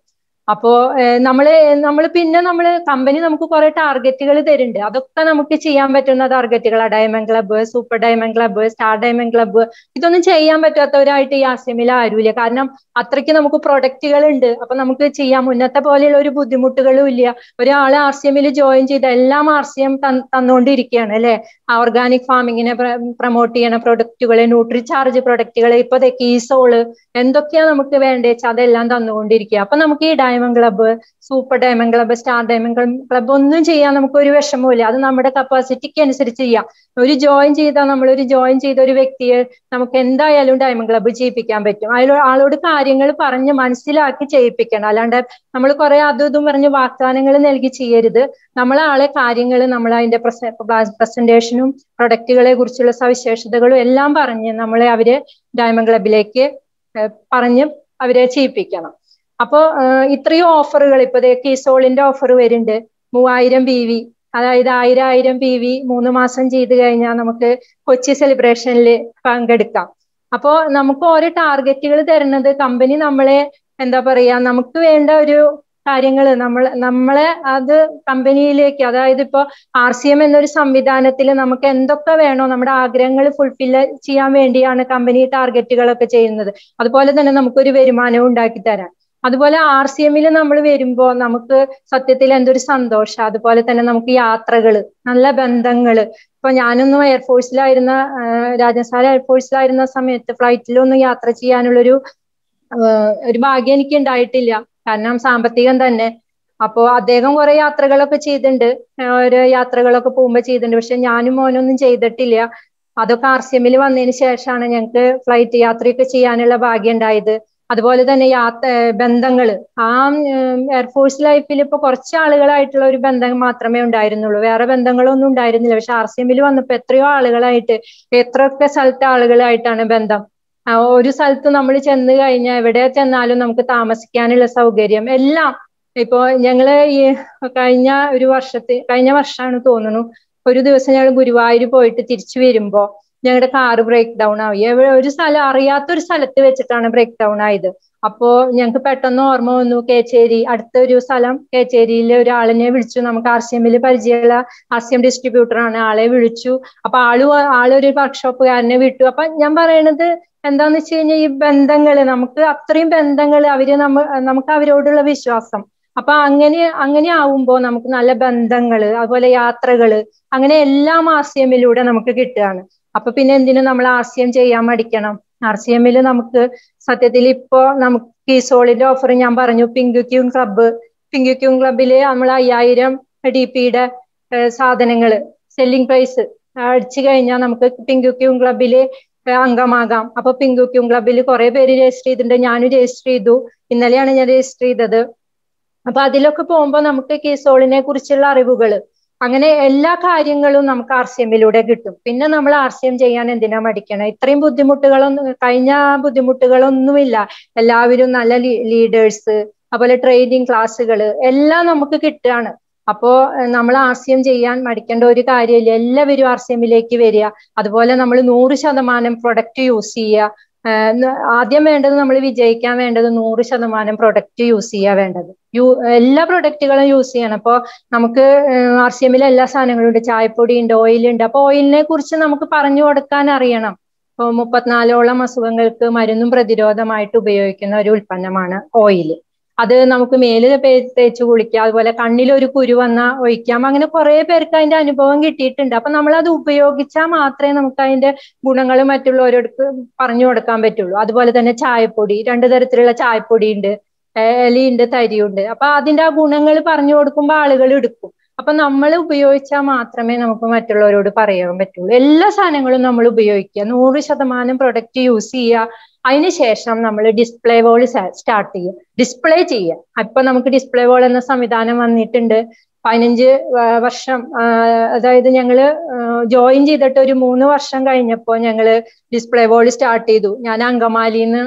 അപ്പോ നമ്മള് നമ്മൾ പിന്നെ നമ്മൾ കമ്പനി നമുക്ക് കുറെ ടാർഗറ്റുകൾ തരുന്നുണ്ട് അതൊക്കെ നമുക്ക് ചെയ്യാൻ പറ്റുന്ന ടാർഗറ്റുകളാണ് diamond club super diamond club star diamond club ഇതൊന്നും ചെയ്യാൻ പറ്റാത്തവരായിട്ട് ഈ ആസിയമിൽ ആരുമില്ല കാരണം അത്രയ്ക്ക് നമുക്ക് പ്രൊഡക്റ്റുകൾ ഉണ്ട് അപ്പൊ നമുക്ക് ചെയ്യാം മുന്നത്തെ പോലെയുള്ള ഒരു ബുദ്ധിമുട്ടുകളും ഇല്ല ഒരാൾ ആർ സി എമ്മിൽ ജോയിൻ ചെയ്ത എല്ലാം ആർ സി എം തന്നുകൊണ്ടിരിക്കുകയാണ് അല്ലെ ഓർഗാനിക് ഫാമിങ്ങിനെ പ്രൊമോട്ട് ചെയ്യണ പ്രൊഡക്റ്റുകൾ ന്യൂട്രി ചാർജ് പ്രൊഡക്റ്റുകൾ ഇപ്പൊ കീസോള് എന്തൊക്കെയാ നമുക്ക് വേണ്ടേച്ചാ അതെല്ലാം തന്നുകൊണ്ടിരിക്കുക അപ്പൊ നമുക്ക് ഈ diamond club super diamond club star diamond club ഒന്നും ചെയ്യാൻ നമുക്ക് ഒരു വിഷമമില്ല അത് നമ്മുടെ കപ്പാസിറ്റിക്ക് അനുസരിച്ച് ചെയ്യാം ഒരു ജോയിൻ ചെയ്താൽ നമ്മൾ ഒരു ജോയിൻ ചെയ്ത ഒരു വ്യക്തിയെ നമുക്ക് എന്തായാലും ഡയമണ്ട് ക്ലബ്ബ് ചെയ്യിപ്പിക്കാൻ പറ്റും അതിൽ ആളോട് കാര്യങ്ങൾ പറഞ്ഞ് മനസ്സിലാക്കി ചെയ്യിപ്പിക്കണം അല്ലാണ്ട് നമ്മൾ കുറെ അതും ഇതും പറഞ്ഞ് വാഗ്ദാനങ്ങൾ നൽകി ചെയ്യരുത് നമ്മളെ ആളെ കാര്യങ്ങൾ നമ്മൾ അതിന്റെ പ്രസന്റേഷനും പ്രൊഡക്റ്റുകളെ കുറിച്ചുള്ള സവിശേഷതകളും എല്ലാം പറഞ്ഞ് നമ്മളെ അവരെ ഡയമണ്ട് ക്ലബിലേക്ക് പറഞ്ഞ് അവരെ ചെയ്യിപ്പിക്കണം അപ്പോ ഇത്രയും ഓഫറുകൾ ഇപ്പൊ കീസോളിന്റെ ഓഫർ വരുന്നുണ്ട് മൂവായിരം പി വി അതായത് ആയിരം ആയിരം പി വി മൂന്ന് മാസം ചെയ്ത് കഴിഞ്ഞാൽ നമുക്ക് കൊച്ചി സെലിബ്രേഷനിൽ പങ്കെടുക്കാം അപ്പോ നമുക്ക് ഓരോ ടാർഗറ്റുകൾ തരുന്നത് കമ്പനി നമ്മളെ എന്താ പറയാ നമുക്ക് വേണ്ട ഒരു കാര്യങ്ങൾ നമ്മൾ നമ്മളെ അത് കമ്പനിയിലേക്ക് അതായത് ഇപ്പോ ആർ സി എം എന്നൊരു സംവിധാനത്തിൽ നമുക്ക് എന്തൊക്കെ വേണോ നമ്മുടെ ആഗ്രഹങ്ങൾ ഫുൾഫിൽ ചെയ്യാൻ വേണ്ടിയാണ് കമ്പനി ടാർഗറ്റുകളൊക്കെ ചെയ്യുന്നത് അതുപോലെ തന്നെ നമുക്കൊരു വരുമാനവും ഉണ്ടാക്കി തരാൻ അതുപോലെ ആർ സി എമ്മിൽ നമ്മൾ വരുമ്പോൾ നമുക്ക് സത്യത്തിൽ എന്തൊരു സന്തോഷം അതുപോലെ തന്നെ നമുക്ക് യാത്രകൾ നല്ല ബന്ധങ്ങള് ഇപ്പൊ ഞാനൊന്നും എയർഫോഴ്സിലായിരുന്ന രാജസ്ഥാൻ എയർഫോഴ്സിലായിരുന്ന സമയത്ത് ഫ്ലൈറ്റിലൊന്നും യാത്ര ചെയ്യാനുള്ളൊരു ഒരു ഭാഗ്യം എനിക്ക് ഉണ്ടായിട്ടില്ല കാരണം സാമ്പത്തികം തന്നെ അപ്പോ അദ്ദേഹം കുറെ യാത്രകളൊക്കെ ചെയ്തിട്ടുണ്ട് ഓരോ യാത്രകളൊക്കെ പോകുമ്പോൾ ചെയ്തിട്ടുണ്ട് പക്ഷെ ഞാനും മോനൊന്നും ചെയ്തിട്ടില്ല അതൊക്കെ ആർ സി എമ്മിൽ വന്നതിന് ശേഷമാണ് ഞങ്ങൾക്ക് ഫ്ലൈറ്റ് യാത്രയൊക്കെ ചെയ്യാനുള്ള ഭാഗ്യം ഉണ്ടായത് അതുപോലെ തന്നെ യാത്ര ബന്ധങ്ങൾ ആ എയർഫോഴ്സ് ലൈഫിൽ ഇപ്പൊ കുറച്ച് ആളുകളായിട്ടുള്ള ഒരു ബന്ധം മാത്രമേ ഉണ്ടായിരുന്നുള്ളൂ വേറെ ബന്ധങ്ങളൊന്നും ഉണ്ടായിരുന്നില്ല പക്ഷെ ആർ സി എമ്മിൽ വന്നപ്പോ എത്രയോ ആളുകളായിട്ട് എത്രയൊക്കെ സ്ഥലത്തെ ആളുകളായിട്ടാണ് ബന്ധം ഒരു സ്ഥലത്ത് നമ്മൾ ചെന്ന് കഴിഞ്ഞാൽ എവിടെ ചെന്നാലും നമുക്ക് താമസിക്കാനുള്ള സൗകര്യം എല്ലാം ഇപ്പോ ഞങ്ങള് ഈ കഴിഞ്ഞ ഒരു വർഷത്തെ കഴിഞ്ഞ വർഷമാണ് തോന്നുന്നു ഒരു ദിവസം ഞങ്ങൾ ഗുരുവായൂർ പോയിട്ട് തിരിച്ചു വരുമ്പോ ഞങ്ങളുടെ കാറ് ബ്രേക്ക് ഡൗൺ ആയി ഒരു സ്ഥലം അറിയാത്തൊരു സ്ഥലത്ത് വെച്ചിട്ടാണ് ബ്രേക്ക് ഡൗൺ ആയത് അപ്പോ ഞങ്ങൾക്ക് പെട്ടെന്ന് ഓർമ്മ വന്നു കേച്ചേരി അടുത്ത ഒരു സ്ഥലം കേച്ചേരിയിലെ ഒരാളിനെ വിളിച്ചു നമുക്ക് ആർ സി എമ്മിൽ പരിചയമുള്ള ആർ സി എം ഡിസ്ട്രിബ്യൂട്ടർ ആണ് ആളെ വിളിച്ചു അപ്പൊ ആള് ആളൊരു വർക്ക്ഷോപ്പുകാരനെ വിട്ടു അപ്പൊ ഞാൻ പറയണത് എന്താന്ന് വെച്ച് കഴിഞ്ഞാൽ ഈ ബന്ധങ്ങള് നമുക്ക് അത്രയും ബന്ധങ്ങൾ അവര് നമ്മ നമുക്ക് അവരോടുള്ള വിശ്വാസം അപ്പൊ അങ്ങനെ അങ്ങനെ ആവുമ്പോ നമുക്ക് നല്ല ബന്ധങ്ങള് അതുപോലെ യാത്രകള് അങ്ങനെ എല്ലാം ആർ സി എമ്മിലൂടെ നമുക്ക് കിട്ടുകയാണ് അപ്പൊ പിന്നെ എന്തിനു നമ്മൾ ആർ സി എം ചെയ്യാൻ മടിക്കണം ആർ സി എമ്മിൽ നമുക്ക് സത്യത്തിൽ ഇപ്പോ നമുക്ക് കീസോളിന്റെ ഓഫർ ഞാൻ പറഞ്ഞു pink queen club pink queen ക്ലബില് നമ്മൾ അയ്യായിരം ഡി പിയുടെ സാധനങ്ങള് സെല്ലിംഗ് പ്രൈസ് അടിച്ചു കഴിഞ്ഞാൽ നമുക്ക് പിങ്ക് ക്യൂൺ ക്ലബില് അംഗമാകാം അപ്പൊ പിങ്ക് ക്യൂൺ ക്ലബിൽ കുറെ പേര് രജിസ്റ്റർ ചെയ്തിട്ടുണ്ട് ഞാനും രജിസ്റ്റർ ചെയ്തു ഇന്നലെയാണ് ഞാൻ രജിസ്റ്റർ ചെയ്തത് അപ്പൊ അതിലൊക്കെ പോകുമ്പോൾ നമുക്ക് കീസോളിനെ കുറിച്ചുള്ള അറിവുകൾ അങ്ങനെ എല്ലാ കാര്യങ്ങളും നമുക്ക് ആർ സി എമ്മിലൂടെ കിട്ടും പിന്നെ നമ്മൾ ആർ സി എം ചെയ്യാൻ എന്തിനാ മടിക്കണം ഇത്രയും ബുദ്ധിമുട്ടുകളൊന്നും കഴിഞ്ഞ ബുദ്ധിമുട്ടുകളൊന്നുമില്ല എല്ലാവരും നല്ല ലീഡേഴ്സ് അതുപോലെ ട്രെയിനിങ് ക്ലാസ്സുകൾ എല്ലാം നമുക്ക് കിട്ടുകയാണ് അപ്പോ നമ്മൾ ആർ സി എം ചെയ്യാൻ മടിക്കേണ്ട ഒരു കാര്യമില്ല എല്ലാവരും ആർ സി എമ്മിലേക്ക് വരിക അതുപോലെ നമ്മൾ നൂറ് ശതമാനം പ്രൊഡക്റ്റ് യൂസ് ചെയ്യുക ആദ്യം വേണ്ടത് നമ്മൾ വിജയിക്കാൻ വേണ്ടത് നൂറ് ശതമാനം പ്രൊഡക്റ്റ് യൂസ് ചെയ്യുക വേണ്ടത് യു എല്ലാ പ്രൊഡക്റ്റുകളും യൂസ് ചെയ്യണം അപ്പോൾ നമുക്ക് ആർ സി എമ്മിൽ എല്ലാ സാധനങ്ങളും ഉണ്ട് ചായപ്പൊടി ഉണ്ട് ഓയിലുണ്ട് അപ്പൊ ഓയിലിനെ കുറിച്ച് നമുക്ക് പറഞ്ഞു കൊടുക്കാൻ അറിയണം ഇപ്പോൾ മുപ്പത്തിനാലോളം അസുഖങ്ങൾക്ക് മരുന്നും പ്രതിരോധമായിട്ട് ഉപയോഗിക്കുന്ന ഒരു ഉൽപ്പന്നമാണ് ഓയിൽ അത് നമുക്ക് മേല് തേച്ച് കുളിക്കാം അതുപോലെ കണ്ണിൽ ഒരു കുരു വന്നാൽ ഒഴിക്കാം അങ്ങനെ കുറെ പേർക്ക് അതിന്റെ അനുഭവം കിട്ടിയിട്ടുണ്ട് അപ്പൊ നമ്മൾ അത് ഉപയോഗിച്ചാൽ മാത്രമേ നമുക്ക് അതിന്റെ ഗുണങ്ങൾ മറ്റുള്ളവരോട് പറഞ്ഞു കൊടുക്കാൻ പറ്റുള്ളൂ അതുപോലെ തന്നെ ചായപ്പൊടി രണ്ടു തരത്തിലുള്ള ചായപ്പൊടി ഉണ്ട് ഇലയുണ്ട് തരിയുണ്ട് അപ്പൊ അതിന്റെ ആ ഗുണങ്ങൾ പറഞ്ഞു കൊടുക്കുമ്പോൾ ആളുകൾ എടുക്കും അപ്പൊ നമ്മൾ ഉപയോഗിച്ചാൽ മാത്രമേ നമുക്ക് മറ്റുള്ളവരോട് പറയാൻ പറ്റുള്ളൂ എല്ലാ സാധനങ്ങളും നമ്മൾ ഉപയോഗിക്കുക നൂറ് ശതമാനം പ്രൊഡക്റ്റ് യൂസ് ചെയ്യുക അതിനുശേഷം നമ്മൾ ഡിസ്പ്ലേ വോൾ സ്റ്റാർട്ട് ചെയ്യുക ഡിസ്പ്ലേ ചെയ്യുക ഇപ്പൊ നമുക്ക് ഡിസ്പ്ലേ വോൾ എന്ന സംവിധാനം വന്നിട്ടുണ്ട് പതിനഞ്ച് വർഷം അതായത് ഞങ്ങള് ജോയിൻ ചെയ്തിട്ട് ഒരു മൂന്ന് വർഷം കഴിഞ്ഞപ്പോൾ ഞങ്ങള് ഡിസ്പ്ലേ വോൾ സ്റ്റാർട്ട് ചെയ്തു ഞാൻ അങ്കമാലിന്ന്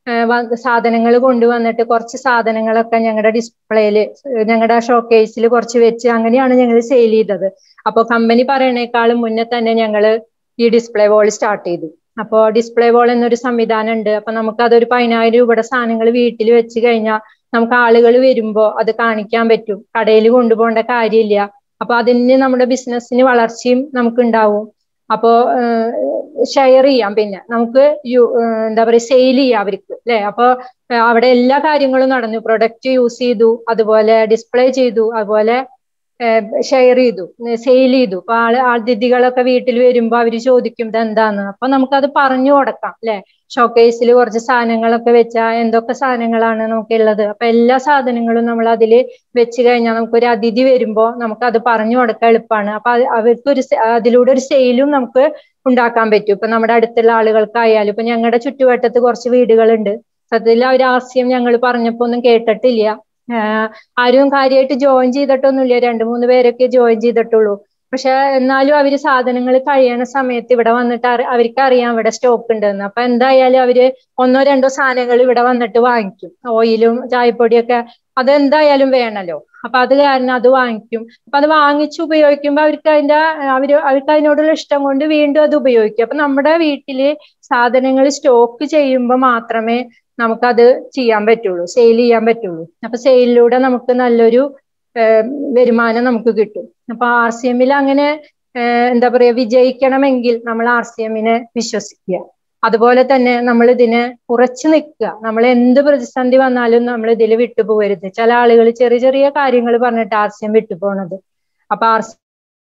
സാധനങ്ങൾ കൊണ്ടുവന്നിട്ട് കുറച്ച് സാധനങ്ങളൊക്കെ ഞങ്ങളുടെ ഡിസ്പ്ലേയിൽ ഞങ്ങളുടെ ഷോക്കേസിൽ കുറച്ച് വെച്ച് അങ്ങനെയാണ് ഞങ്ങൾ സെയിൽ ചെയ്തത് അപ്പോൾ കമ്പനി പറയണേക്കാളും മുന്നേ തന്നെ ഞങ്ങൾ ഈ ഡിസ്പ്ലേ വോൾ സ്റ്റാർട്ട് ചെയ്തു അപ്പോൾ ഡിസ്പ്ലേ വോൾ എന്നൊരു സംവിധാനം ഉണ്ട് അപ്പൊ നമുക്ക് അതൊരു പതിനായിരം രൂപയുടെ സാധനങ്ങൾ വീട്ടിൽ വെച്ച് കഴിഞ്ഞാൽ നമുക്ക് ആളുകൾ വരുമ്പോ അത് കാണിക്കാൻ പറ്റും കടയിൽ കൊണ്ടുപോകേണ്ട കാര്യമില്ല അപ്പൊ അതിന് നമ്മുടെ ബിസിനസ്സിന് വളർച്ചയും നമുക്ക് ഉണ്ടാവും അപ്പോ ഷെയർ ചെയ്യാം പിന്നെ നമുക്ക് എന്താ പറയുക സെയിൽ ചെയ്യാം അവർക്ക് അല്ലെ അപ്പൊ അവിടെ എല്ലാ കാര്യങ്ങളും നടന്നു പ്രൊഡക്റ്റ് യൂസ് ചെയ്തു അതുപോലെ ഡിസ്പ്ലേ ചെയ്തു അതുപോലെ ഷെയർ ചെയ്തു സെയിൽ ചെയ്തു അപ്പൊ ആള് അതിഥികളൊക്കെ വീട്ടിൽ വരുമ്പോ അവര് ചോദിക്കും ഇത് എന്താന്ന് അപ്പൊ നമുക്കത് പറഞ്ഞു കൊടുക്കാം അല്ലെ ഷോക്കേസിൽ കുറച്ച് സാധനങ്ങളൊക്കെ വെച്ചാൽ എന്തൊക്കെ സാധനങ്ങളാണ് നമുക്കുള്ളത് അപ്പൊ എല്ലാ സാധനങ്ങളും നമ്മൾ അതിൽ വെച്ച് കഴിഞ്ഞാൽ നമുക്കൊരു അതിഥി വരുമ്പോ നമുക്ക് അത് പറഞ്ഞു കൊടുക്കാൻ എളുപ്പമാണ് അപ്പൊ അവർക്ക് ഒരു അതിലൂടെ ഒരു സെയിലും നമുക്ക് ഉണ്ടാക്കാൻ പറ്റും ഇപ്പൊ നമ്മുടെ അടുത്തുള്ള ആളുകൾക്കായാലും ഇപ്പൊ ഞങ്ങളുടെ ചുറ്റുവട്ടത്ത് കുറച്ച് വീടുകളുണ്ട് സത്യത്തിൽ ആ ഒരു ആശയം ഞങ്ങൾ പറഞ്ഞപ്പോ ഒന്നും കേട്ടിട്ടില്ല ആരും കാര്യമായിട്ട് ജോയിൻ ചെയ്തിട്ടൊന്നുമില്ല രണ്ടു മൂന്ന് പേരൊക്കെ ജോയിൻ ചെയ്തിട്ടുള്ളൂ പക്ഷെ എന്നാലും അവര് സാധനങ്ങൾ കഴിയണ സമയത്ത് ഇവിടെ വന്നിട്ട് അവർക്ക് അറിയാം ഇവിടെ സ്റ്റോക്ക് ഉണ്ടെന്ന് അപ്പൊ എന്തായാലും അവര് ഒന്നോ രണ്ടോ സാധനങ്ങൾ ഇവിടെ വന്നിട്ട് വാങ്ങിക്കും ഓയിലും ചായപ്പൊടിയൊക്കെ അതെന്തായാലും വേണല്ലോ അപ്പൊ അത് കാരണം അത് വാങ്ങിക്കും അപ്പൊ അത് വാങ്ങിച്ച് ഉപയോഗിക്കുമ്പോൾ അവർക്ക് അതിന്റെ അവര് അവർക്ക് അതിനോടുള്ള ഇഷ്ടം കൊണ്ട് വീണ്ടും അത് ഉപയോഗിക്കും അപ്പൊ നമ്മുടെ വീട്ടില് സാധനങ്ങൾ സ്റ്റോക്ക് ചെയ്യുമ്പോൾ മാത്രമേ നമുക്കത് ചെയ്യാൻ പറ്റുള്ളൂ സെയിൽ ചെയ്യാൻ പറ്റുള്ളൂ അപ്പൊ സെയിലിലൂടെ നമുക്ക് നല്ലൊരു വരുമാനം നമുക്ക് കിട്ടും അപ്പൊ ആർ സി എമ്മിൽ അങ്ങനെ എന്താ പറയാ വിജയിക്കണമെങ്കിൽ നമ്മൾ ആർ സി എമ്മിനെ വിശ്വസിക്കുക അതുപോലെ തന്നെ നമ്മൾ ഇതിനെ ഉറച്ചു നിൽക്കുക നമ്മൾ എന്ത് പ്രതിസന്ധി വന്നാലും നമ്മൾ ഇതിൽ വിട്ടുപോകരുത് ചില ആളുകൾ ചെറിയ ചെറിയ കാര്യങ്ങൾ പറഞ്ഞിട്ട് ആർ സി എം വിട്ടുപോകണത് അപ്പൊ ആർ സി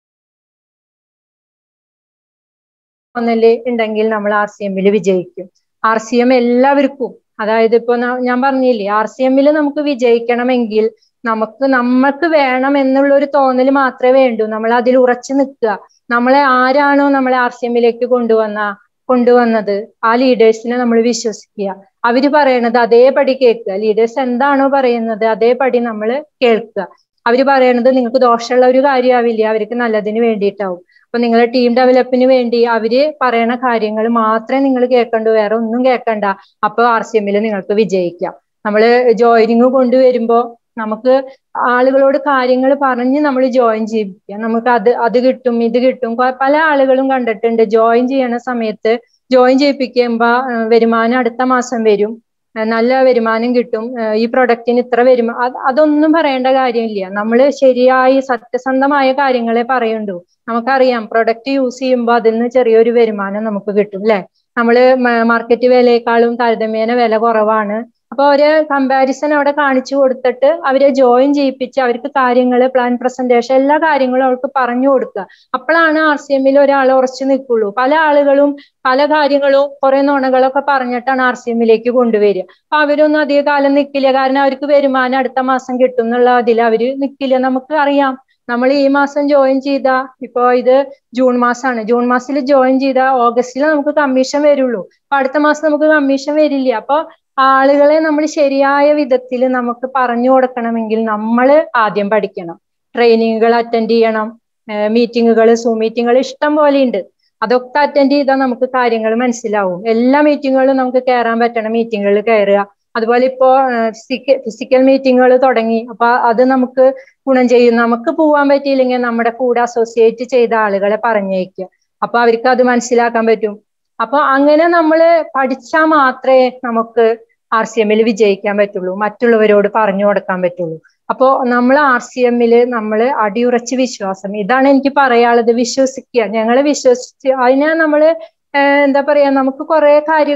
ഒന്നില് ഉണ്ടെങ്കിൽ നമ്മൾ ആർ സി എമ്മിൽ വിജയിക്കും ആർ സി എം എല്ലാവർക്കും അതായത് ഇപ്പൊ ഞാൻ പറഞ്ഞില്ലേ ആർ സി എമ്മിൽ നമുക്ക് വിജയിക്കണമെങ്കിൽ നമുക്ക് നമ്മൾക്ക് വേണം എന്നുള്ള ഒരു തോന്നൽ മാത്രമേ വേണ്ടൂ നമ്മൾ അതിൽ ഉറച്ചു നിൽക്കുക നമ്മളെ ആരാണോ നമ്മളെ ആർ സി എമ്മിലേക്ക് കൊണ്ടുവന്ന കൊണ്ടുവന്നത് ആ ലീഡേഴ്സിനെ നമ്മൾ വിശ്വസിക്കുക അവര് പറയണത് അതേപടി കേൾക്കുക ലീഡേഴ്സ് എന്താണോ പറയുന്നത് അതേപടി നമ്മൾ കേൾക്കുക അവര് പറയണത് നിങ്ങൾക്ക് ദോഷമുള്ള ഒരു കാര്യമാവില്ല അവർക്ക് നല്ലതിന് വേണ്ടിയിട്ടാവും അപ്പൊ നിങ്ങളെ ടീം ഡെവലപ്പിന് വേണ്ടി അവര് പറയണ കാര്യങ്ങൾ മാത്രമേ നിങ്ങൾ കേൾക്കണ്ടു വേറെ ഒന്നും കേൾക്കണ്ട അപ്പൊ ആർ സി എമ്മിൽ നിങ്ങൾക്ക് വിജയിക്കാം നമ്മള് ജോയിനിങ് കൊണ്ടുവരുമ്പോ നമുക്ക് ആളുകളോട് കാര്യങ്ങൾ പറഞ്ഞ് നമ്മൾ ജോയിൻ ചെയ്യിപ്പിക്കുക നമുക്ക് അത് അത് കിട്ടും ഇത് കിട്ടും പല ആളുകളും കണ്ടിട്ടുണ്ട് ജോയിൻ ചെയ്യണ സമയത്ത് ജോയിൻ ചെയ്യിപ്പിക്കുമ്പോ വരുമാനം അടുത്ത മാസം വരും നല്ല വരുമാനം കിട്ടും ഈ പ്രൊഡക്റ്റിന് ഇത്ര വരുമാ അതൊന്നും പറയേണ്ട കാര്യമില്ല നമ്മൾ ശരിയായി സത്യസന്ധമായ കാര്യങ്ങളെ പറയുണ്ടു നമുക്കറിയാം പ്രൊഡക്റ്റ് യൂസ് ചെയ്യുമ്പോൾ അതിൽ നിന്ന് ചെറിയൊരു വരുമാനം നമുക്ക് കിട്ടും അല്ലെ നമ്മള് മാർക്കറ്റ് വിലയേക്കാളും താരതമ്യേന വില കുറവാണ് അപ്പൊ ഒരു കമ്പാരിസൺ അവിടെ കാണിച്ചു കൊടുത്തിട്ട് അവരെ ജോയിൻ ചെയ്യിപ്പിച്ച് അവർക്ക് കാര്യങ്ങൾ പ്ലാൻ പ്രസന്റേഷൻ എല്ലാ കാര്യങ്ങളും അവർക്ക് പറഞ്ഞു കൊടുക്കുക അപ്പോഴാണ് ആർ സി എമ്മിൽ ഒരാൾ ഉറച്ചു നിൽക്കുള്ളൂ പല ആളുകളും പല കാര്യങ്ങളും കുറെ നുണകളൊക്കെ പറഞ്ഞിട്ടാണ് ആർ സി എമ്മിലേക്ക് കൊണ്ടുവരിക അപ്പൊ അവരൊന്നും അധിക കാലം നിൽക്കില്ല കാരണം അവർക്ക് വരുമാനം അടുത്ത മാസം കിട്ടും എന്നുള്ള അതിൽ അവര് നിൽക്കില്ല നമുക്ക് അറിയാം നമ്മൾ ഈ മാസം ജോയിൻ ചെയ്ത ഇപ്പോ ഇത് ജൂൺ മാസമാണ് ജൂൺ മാസത്തിൽ ജോയിൻ ചെയ്ത ഓഗസ്റ്റിൽ നമുക്ക് കമ്മീഷൻ വരുള്ളൂ അപ്പൊ അടുത്ത മാസം നമുക്ക് കമ്മീഷൻ വരില്ല അപ്പൊ ആളുകളെ നമ്മൾ ശരിയായ വിധത്തിൽ നമുക്ക് പറഞ്ഞു കൊടുക്കണമെങ്കിൽ നമ്മൾ ആദ്യം പഠിക്കണം ട്രെയിനിങ്ങുകൾ അറ്റൻഡ് ചെയ്യണം മീറ്റിങ്ങുകൾ സൂം മീറ്റിങ്ങുകൾ ഇഷ്ടം പോലെ ഉണ്ട് അതൊക്കെ അറ്റൻഡ് ചെയ്താൽ നമുക്ക് കാര്യങ്ങൾ മനസ്സിലാവും എല്ലാ മീറ്റിങ്ങുകളും നമുക്ക് കയറാൻ പറ്റണം മീറ്റിങ്ങുകളിൽ കയറുക അതുപോലെ ഇപ്പോ ഫിസിക്കൽ മീറ്റിങ്ങുകൾ തുടങ്ങി അപ്പൊ അത് നമുക്ക് ഗുണം ചെയ്യും നമുക്ക് പോവാൻ പറ്റിയില്ലെങ്കിൽ നമ്മുടെ കൂടെ അസോസിയേറ്റ് ചെയ്ത ആളുകളെ പറഞ്ഞേക്കുക അപ്പൊ അവർക്ക് അത് മനസ്സിലാക്കാൻ പറ്റും അപ്പൊ അങ്ങനെ നമ്മൾ പഠിച്ചാൽ മാത്രമേ നമുക്ക് ആർ സി എമ്മിൽ വിജയിക്കാൻ പറ്റുള്ളൂ മറ്റുള്ളവരോട് പറഞ്ഞു കൊടുക്കാൻ പറ്റുള്ളൂ അപ്പോ നമ്മൾ ആർ സി എമ്മിൽ നമ്മൾ അടിയുറച്ച് വിശ്വാസം ഇതാണ് എനിക്ക് പറയാനുള്ളത് വിശ്വസിക്കുക ഞങ്ങൾ വിശ്വസിച്ച് അതിനെ നമ്മൾ എന്താ പറയാ നമുക്ക് കുറെ കാര്യം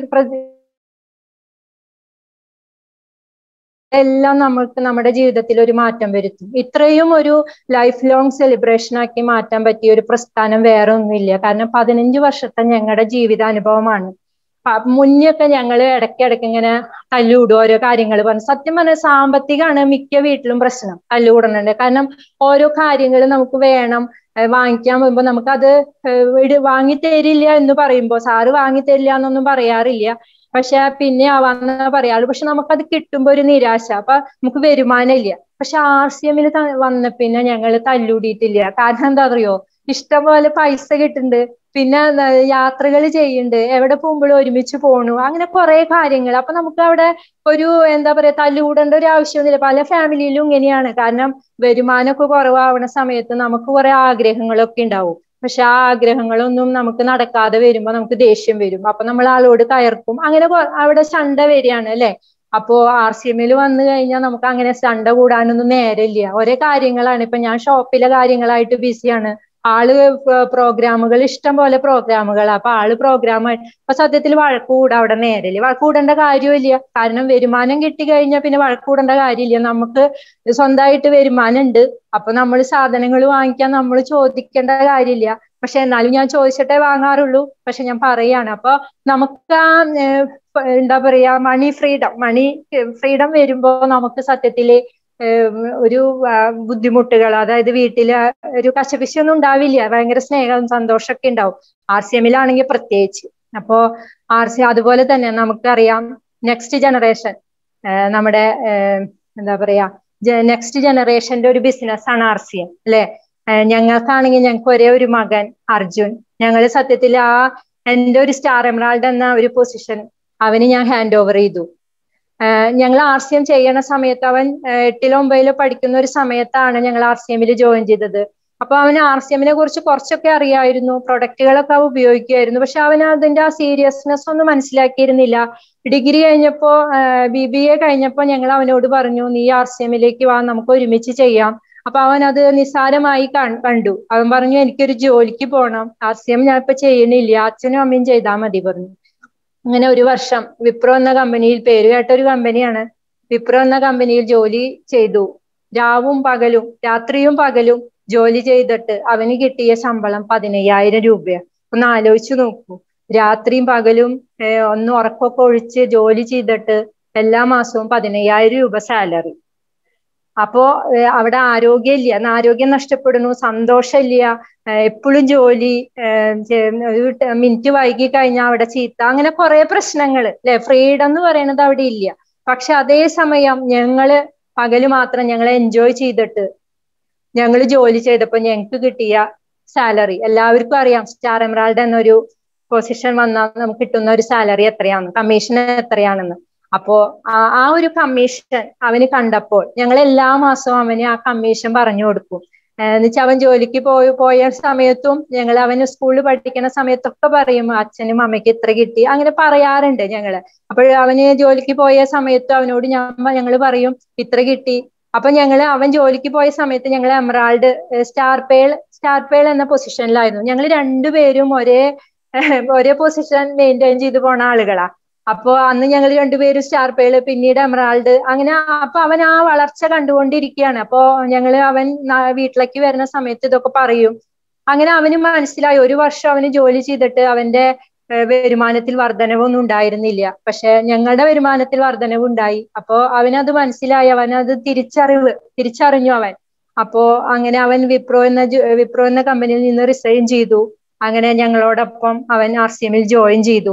എല്ലാം നമുക്ക് നമ്മുടെ ജീവിതത്തിൽ ഒരു മാറ്റം വരുത്തും ഇത്രയും ഒരു ലൈഫ് ലോങ് സെലിബ്രേഷൻ ആക്കി മാറ്റാൻ പറ്റിയ ഒരു പ്രസ്ഥാനം വേറെ ഒന്നുമില്ല കാരണം പതിനഞ്ച് വർഷത്തെ ഞങ്ങളുടെ ജീവിതാനുഭവമാണ് മുന്നൊക്കെ ഞങ്ങൾ ഇടയ്ക്കിടയ്ക്ക് ഇങ്ങനെ തല്ലുകൂടും ഓരോ കാര്യങ്ങൾ പറഞ്ഞു സത്യം പറഞ്ഞാൽ സാമ്പത്തികമാണ് മിക്ക വീട്ടിലും പ്രശ്നം തല്ലുകൂടുന്നുണ്ട് കാരണം ഓരോ കാര്യങ്ങൾ നമുക്ക് വേണം വാങ്ങിക്കാൻ പോകുമ്പോൾ നമുക്കത് വാങ്ങി തരില്ല എന്ന് പറയുമ്പോൾ സാറ് വാങ്ങി തരില്ല എന്നൊന്നും പറയാറില്ല പക്ഷെ പിന്നെ ആവാന്ന് പറയാറ് പക്ഷെ നമുക്കത് കിട്ടുമ്പോ ഒരു നിരാശ അപ്പൊ നമുക്ക് വരുമാനം ഇല്ല പക്ഷെ ആർ സി എമ്മിൽ വന്ന പിന്നെ ഞങ്ങൾ തല്ലൂടിയിട്ടില്ല കാരണം എന്താ അറിയോ ഇഷ്ടംപോലെ പൈസ കിട്ടുന്നുണ്ട് പിന്നെ യാത്രകൾ ചെയ്യുന്നുണ്ട് എവിടെ പോകുമ്പോഴും ഒരുമിച്ച് പോണു അങ്ങനെ കുറെ കാര്യങ്ങൾ അപ്പൊ നമുക്ക് അവിടെ ഒരു എന്താ പറയാ തല്ലുകൂടേണ്ട ഒരു ആവശ്യമൊന്നുമില്ല പല ഫാമിലിയിലും ഇങ്ങനെയാണ് കാരണം വരുമാനമൊക്കെ കുറവാവുന്ന സമയത്ത് നമുക്ക് കുറെ ആഗ്രഹങ്ങളൊക്കെ ഉണ്ടാവും പക്ഷെ ആ ആഗ്രഹങ്ങളൊന്നും നമുക്ക് നടക്കാതെ വരുമ്പോ നമുക്ക് ദേഷ്യം വരും അപ്പൊ നമ്മൾ ആളോട് കയർക്കും അങ്ങനെ അവിടെ ചണ്ട വരികയാണ് അല്ലെ അപ്പോ ആർ സി എമ്മിൽ വന്നു കഴിഞ്ഞാൽ നമുക്ക് അങ്ങനെ സണ്ട കൂടാനൊന്നും നേരമില്ല ഒരേ കാര്യങ്ങളാണ് ഇപ്പൊ ഞാൻ ഷോപ്പിലെ കാര്യങ്ങളായിട്ട് ബിസിയാണ് ആള് പ്രോഗ്രാമുകൾ ഇഷ്ടം പോലെ പ്രോഗ്രാമുകൾ അപ്പൊ ആള് പ്രോഗ്രാം അപ്പൊ സത്യത്തിൽ വഴക്ക് കൂടാ അവിടെ നേരില്ല വഴക്ക് കൂടേണ്ട കാര്യമില്ല കാരണം വരുമാനം കിട്ടി കഴിഞ്ഞാൽ പിന്നെ വഴക്ക് കൂടേണ്ട കാര്യമില്ല നമുക്ക് സ്വന്തമായിട്ട് വരുമാനം ഉണ്ട് അപ്പൊ നമ്മൾ സാധനങ്ങൾ വാങ്ങിക്കാൻ നമ്മൾ ചോദിക്കേണ്ട കാര്യമില്ല പക്ഷെ എന്നാലും ഞാൻ ചോദിച്ചിട്ടേ വാങ്ങാറുള്ളൂ പക്ഷെ ഞാൻ പറയാണ് അപ്പൊ നമുക്ക് ആ എന്താ പറയാ മണി ഫ്രീഡം മണി ഫ്രീഡം വരുമ്പോ നമുക്ക് സത്യത്തില് ഒരു ബുദ്ധിമുട്ടുകൾ അതായത് വീട്ടില് ഒരു കശപിശൊന്നും ഉണ്ടാവില്ല ഭയങ്കര സ്നേഹം സന്തോഷമൊക്കെ ഉണ്ടാവും ആർ സി എമ്മിലാണെങ്കിൽ പ്രത്യേകിച്ച് അപ്പോ ആർ സി അതുപോലെ തന്നെ നമുക്കറിയാം നെക്സ്റ്റ് ജനറേഷൻ നമ്മുടെ എന്താ പറയാ നെക്സ്റ്റ് ജനറേഷന്റെ ഒരു ബിസിനസ് ആണ് ആർ സി എം അല്ലെ ഞങ്ങൾക്കാണെങ്കിൽ ഞങ്ങൾക്ക് ഒരേ ഒരു മകൻ അർജുൻ ഞങ്ങൾ സത്യത്തിൽ ആ എന്റെ ഒരു സ്റ്റാർ എമറാൾഡ് എന്ന ഒരു പൊസിഷൻ അവന് ഞാൻ ഹാൻഡ് ഓവർ ചെയ്തു ഞങ്ങൾ ആർ സി എം ചെയ്യണ സമയത്ത് അവൻ എട്ടിലോ ഒമ്പതിലോ പഠിക്കുന്ന ഒരു സമയത്താണ് ഞങ്ങൾ ആർ സി എമ്മിൽ ജോയിൻ ചെയ്തത് അപ്പൊ അവന് ആർ സി എമ്മിനെ കുറിച്ച് കുറച്ചൊക്കെ അറിയായിരുന്നു പ്രൊഡക്റ്റുകളൊക്കെ അവ ഉപയോഗിക്കുമായിരുന്നു പക്ഷെ അവന് അതിന്റെ ആ സീരിയസ്നെസ് ഒന്നും മനസ്സിലാക്കിയിരുന്നില്ല ഡിഗ്രി കഴിഞ്ഞപ്പോ ബി ബി എ കഴിഞ്ഞപ്പോ ഞങ്ങൾ അവനോട് പറഞ്ഞു നീ ആർ സി എമ്മിലേക്ക് വാ നമുക്ക് ഒരുമിച്ച് ചെയ്യാം അപ്പൊ അവൻ അത് നിസ്സാരമായി കണ്ടു അവൻ പറഞ്ഞു എനിക്കൊരു ജോലിക്ക് പോകണം ആർ സി എം ഞാൻ ഇപ്പൊ ചെയ്യണില്ല അച്ഛനും അമ്മയും ചെയ്താൽ മതി പറഞ്ഞു അങ്ങനെ ഒരു വർഷം വിപ്രോ എന്ന കമ്പനിയിൽ പേര് കേട്ട ഒരു കമ്പനിയാണ് വിപ്രോ എന്ന കമ്പനിയിൽ ജോലി ചെയ്തു രാവും പകലും രാത്രിയും പകലും ജോലി ചെയ്തിട്ട് അവന് കിട്ടിയ ശമ്പളം പതിനയ്യായിരം രൂപയാണ് ഒന്ന് ആലോചിച്ചു നോക്കൂ രാത്രിയും പകലും ഒന്ന് ഉറക്കമൊക്കെ ഒഴിച്ച് ജോലി ചെയ്തിട്ട് എല്ലാ മാസവും പതിനയ്യായിരം രൂപ സാലറി അപ്പോ അവിടെ ആരോഗ്യമില്ല ആരോഗ്യം നഷ്ടപ്പെടുന്നു സന്തോഷമില്ല എപ്പോഴും ജോലി ഒരു മിനിറ്റ് വൈകി കഴിഞ്ഞാൽ അവിടെ ചീത്ത അങ്ങനെ കുറെ പ്രശ്നങ്ങൾ അല്ലെ ഫ്രീഡം എന്ന് പറയുന്നത് അവിടെ ഇല്ല പക്ഷെ അതേ സമയം ഞങ്ങള് പകല് മാത്രം ഞങ്ങൾ എൻജോയ് ചെയ്തിട്ട് ഞങ്ങൾ ജോലി ചെയ്തപ്പോൾ ഞങ്ങൾക്ക് കിട്ടിയ സാലറി എല്ലാവർക്കും അറിയാം സ്റ്റാർ എമറാൾഡ് എന്നൊരു പൊസിഷൻ വന്നാൽ നമുക്ക് കിട്ടുന്ന ഒരു സാലറി എത്രയാണെന്ന് കമ്മീഷൻ എത്രയാണെന്ന് അപ്പോ ആ ഒരു കമ്മീഷൻ അവന് കണ്ടപ്പോൾ ഞങ്ങൾ എല്ലാ മാസവും അവന് ആ കമ്മീഷൻ പറഞ്ഞു കൊടുക്കും എന്നുവെച്ചാൽ അവൻ ജോലിക്ക് പോയി പോയ സമയത്തും ഞങ്ങൾ അവന് സ്കൂളിൽ പഠിക്കുന്ന സമയത്തൊക്കെ പറയും അച്ഛനും അമ്മയ്ക്ക് ഇത്ര കിട്ടി അങ്ങനെ പറയാറുണ്ട് ഞങ്ങള് അപ്പോൾ അവന് ജോലിക്ക് പോയ സമയത്ത് അവനോട് ഞാൻ ഞങ്ങൾ പറയും ഇത്ര കിട്ടി അപ്പൊ ഞങ്ങൾ അവൻ ജോലിക്ക് പോയ സമയത്ത് ഞങ്ങൾ emerald star pearl star pearl എന്ന പൊസിഷനിലായിരുന്നു ഞങ്ങൾ രണ്ടുപേരും ഒരേ ഒരേ പൊസിഷൻ മെയിൻറ്റെയിൻ ചെയ്തു പോണ ആളുകളാ അപ്പോ അന്ന് ഞങ്ങൾ രണ്ടുപേരും സ്റ്റാർ പേള് പിന്നീട് എമറാൾഡ് അങ്ങനെ അപ്പൊ അവൻ ആ വളർച്ച കണ്ടുകൊണ്ടിരിക്കുകയാണ് അപ്പോ ഞങ്ങൾ അവൻ വീട്ടിലേക്ക് വരുന്ന സമയത്ത് ഇതൊക്കെ പറയും അങ്ങനെ അവന് മനസ്സിലായി ഒരു വർഷം അവന് ജോലി ചെയ്തിട്ട് അവന്റെ വരുമാനത്തിൽ വർധനവൊന്നും ഉണ്ടായിരുന്നില്ല പക്ഷെ ഞങ്ങളുടെ വരുമാനത്തിൽ വർധനവ് ഉണ്ടായി അപ്പോ അവനത് മനസ്സിലായി അവനത് തിരിച്ചറിവ് തിരിച്ചറിഞ്ഞു അവൻ അപ്പോ അങ്ങനെ അവൻ വിപ്രോ എന്ന വിപ്രോ എന്ന കമ്പനിയിൽ നിന്ന് റിസൈൻ ചെയ്തു അങ്ങനെ ഞങ്ങളോടൊപ്പം അവൻ ആർ സി എമ്മിൽ ജോയിൻ ചെയ്തു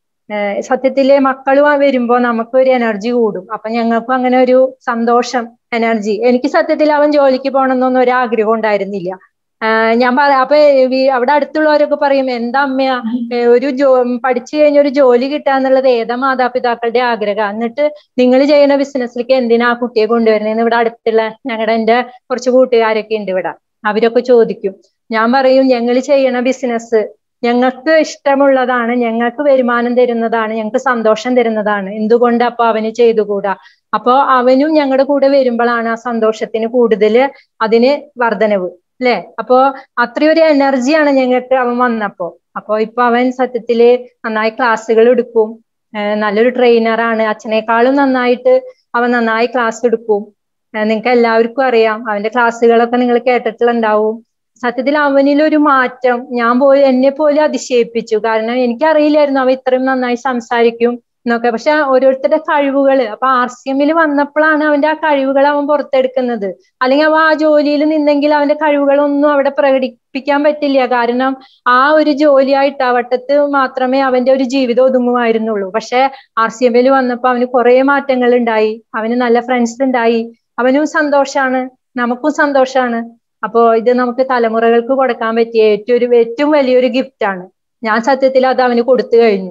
സത്യത്തില് മക്കൾ വരുമ്പോ നമുക്ക് ഒരു എനർജി കൂടും അപ്പൊ ഞങ്ങൾക്കും അങ്ങനെ ഒരു സന്തോഷം എനർജി എനിക്ക് സത്യത്തിൽ അവൻ ജോലിക്ക് പോകണമെന്നൊന്നും ഒരു ആഗ്രഹം ഉണ്ടായിരുന്നില്ല ഞാൻ പറ അപ്പൊ അവിടെ അടുത്തുള്ളവരൊക്കെ പറയും എന്താ അമ്മയാ ഒരു ജോ പഠിച്ചു കഴിഞ്ഞ ഒരു ജോലി കിട്ടുക എന്നുള്ളത് ഏതാ മാതാപിതാക്കളുടെ ആഗ്രഹം എന്നിട്ട് നിങ്ങൾ ചെയ്യുന്ന ബിസിനസ്സിലേക്ക് എന്തിനാ ആ കുട്ടിയെ കൊണ്ടുവരുന്നതെന്ന് ഇവിടെ അടുത്തുള്ള ഞങ്ങളുടെ എന്റെ കുറച്ച് കൂട്ടുകാരൊക്കെ ഉണ്ട് ഇവിടെ അവരൊക്കെ ചോദിക്കും ഞാൻ പറയും ഞങ്ങൾ ചെയ്യണ ബിസിനസ് ഞങ്ങൾക്ക് ഇഷ്ടമുള്ളതാണ് ഞങ്ങൾക്ക് വരുമാനം തരുന്നതാണ് ഞങ്ങൾക്ക് സന്തോഷം തരുന്നതാണ് എന്തുകൊണ്ട് അപ്പൊ അവന് ചെയ്തുകൂടാ അപ്പോ അവനും ഞങ്ങളുടെ കൂടെ വരുമ്പോഴാണ് ആ സന്തോഷത്തിന് കൂടുതൽ അതിന് വർധനവ് അല്ലെ അപ്പോ അത്രയൊരു എനർജിയാണ് ഞങ്ങൾക്ക് അവൻ വന്നപ്പോ അപ്പോ ഇപ്പൊ അവൻ സത്യത്തില് നന്നായി ക്ലാസ്സുകൾ എടുക്കും നല്ലൊരു ട്രെയിനറാണ് അച്ഛനേക്കാളും നന്നായിട്ട് അവൻ നന്നായി ക്ലാസ് എടുക്കും നിങ്ങൾക്ക് എല്ലാവർക്കും അറിയാം അവന്റെ ക്ലാസ്സുകളൊക്കെ നിങ്ങൾ കേട്ടിട്ടുണ്ടാവും സത്യത്തിൽ അവനിലൊരു മാറ്റം ഞാൻ പോയി എന്നെ പോലും അതിശയിപ്പിച്ചു കാരണം എനിക്കറിയില്ലായിരുന്നു അവ ഇത്രയും നന്നായി സംസാരിക്കും എന്നൊക്കെ പക്ഷെ ഓരോരുത്തരുടെ കഴിവുകൾ അപ്പൊ ആർ സി എമ്മിൽ വന്നപ്പോഴാണ് അവന്റെ ആ കഴിവുകൾ അവൻ പുറത്തെടുക്കുന്നത് അല്ലെങ്കിൽ അവ ആ ജോലിയിൽ നിന്നെങ്കിൽ അവന്റെ കഴിവുകളൊന്നും അവിടെ പ്രകടിപ്പിക്കാൻ പറ്റില്ല കാരണം ആ ഒരു ജോലിയായിട്ട് ആ വട്ടത്ത് മാത്രമേ അവന്റെ ഒരു ജീവിതം ഒതുങ്ങുമായിരുന്നുള്ളൂ പക്ഷെ ആർ സി എമ്മിൽ വന്നപ്പോൾ അവന് കുറെ മാറ്റങ്ങൾ ഉണ്ടായി അവന് നല്ല ഫ്രണ്ട്സ് ഉണ്ടായി അവനും സന്തോഷാണ് നമുക്കും സന്തോഷാണ് അപ്പോ ഇത് നമുക്ക് തലമുറകൾക്ക് കൊടുക്കാൻ പറ്റിയ ഏറ്റവും ഒരു ഏറ്റവും വലിയൊരു ഗിഫ്റ്റ് ആണ് ഞാൻ സത്യത്തിൽ അത് അവന് കൊടുത്തു കഴിഞ്ഞു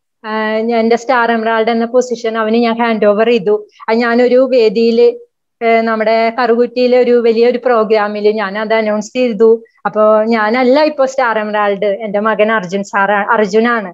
ഞാൻ എന്റെ സ്റ്റാർ എമറാൾഡ് എന്ന പൊസിഷൻ അവന് ഞാൻ ഹാൻഡ് ഓവർ ചെയ്തു അത് ഞാനൊരു വേദിയിൽ നമ്മുടെ കറുകുറ്റിയിലെ ഒരു വലിയൊരു പ്രോഗ്രാമിൽ ഞാൻ അത് അനൗൺസ് ചെയ്തു അപ്പോ ഞാനല്ല ഇപ്പൊ സ്റ്റാർ എമറാൾഡ് എന്റെ മകൻ അർജുൻ സാർ അർജുനാണ്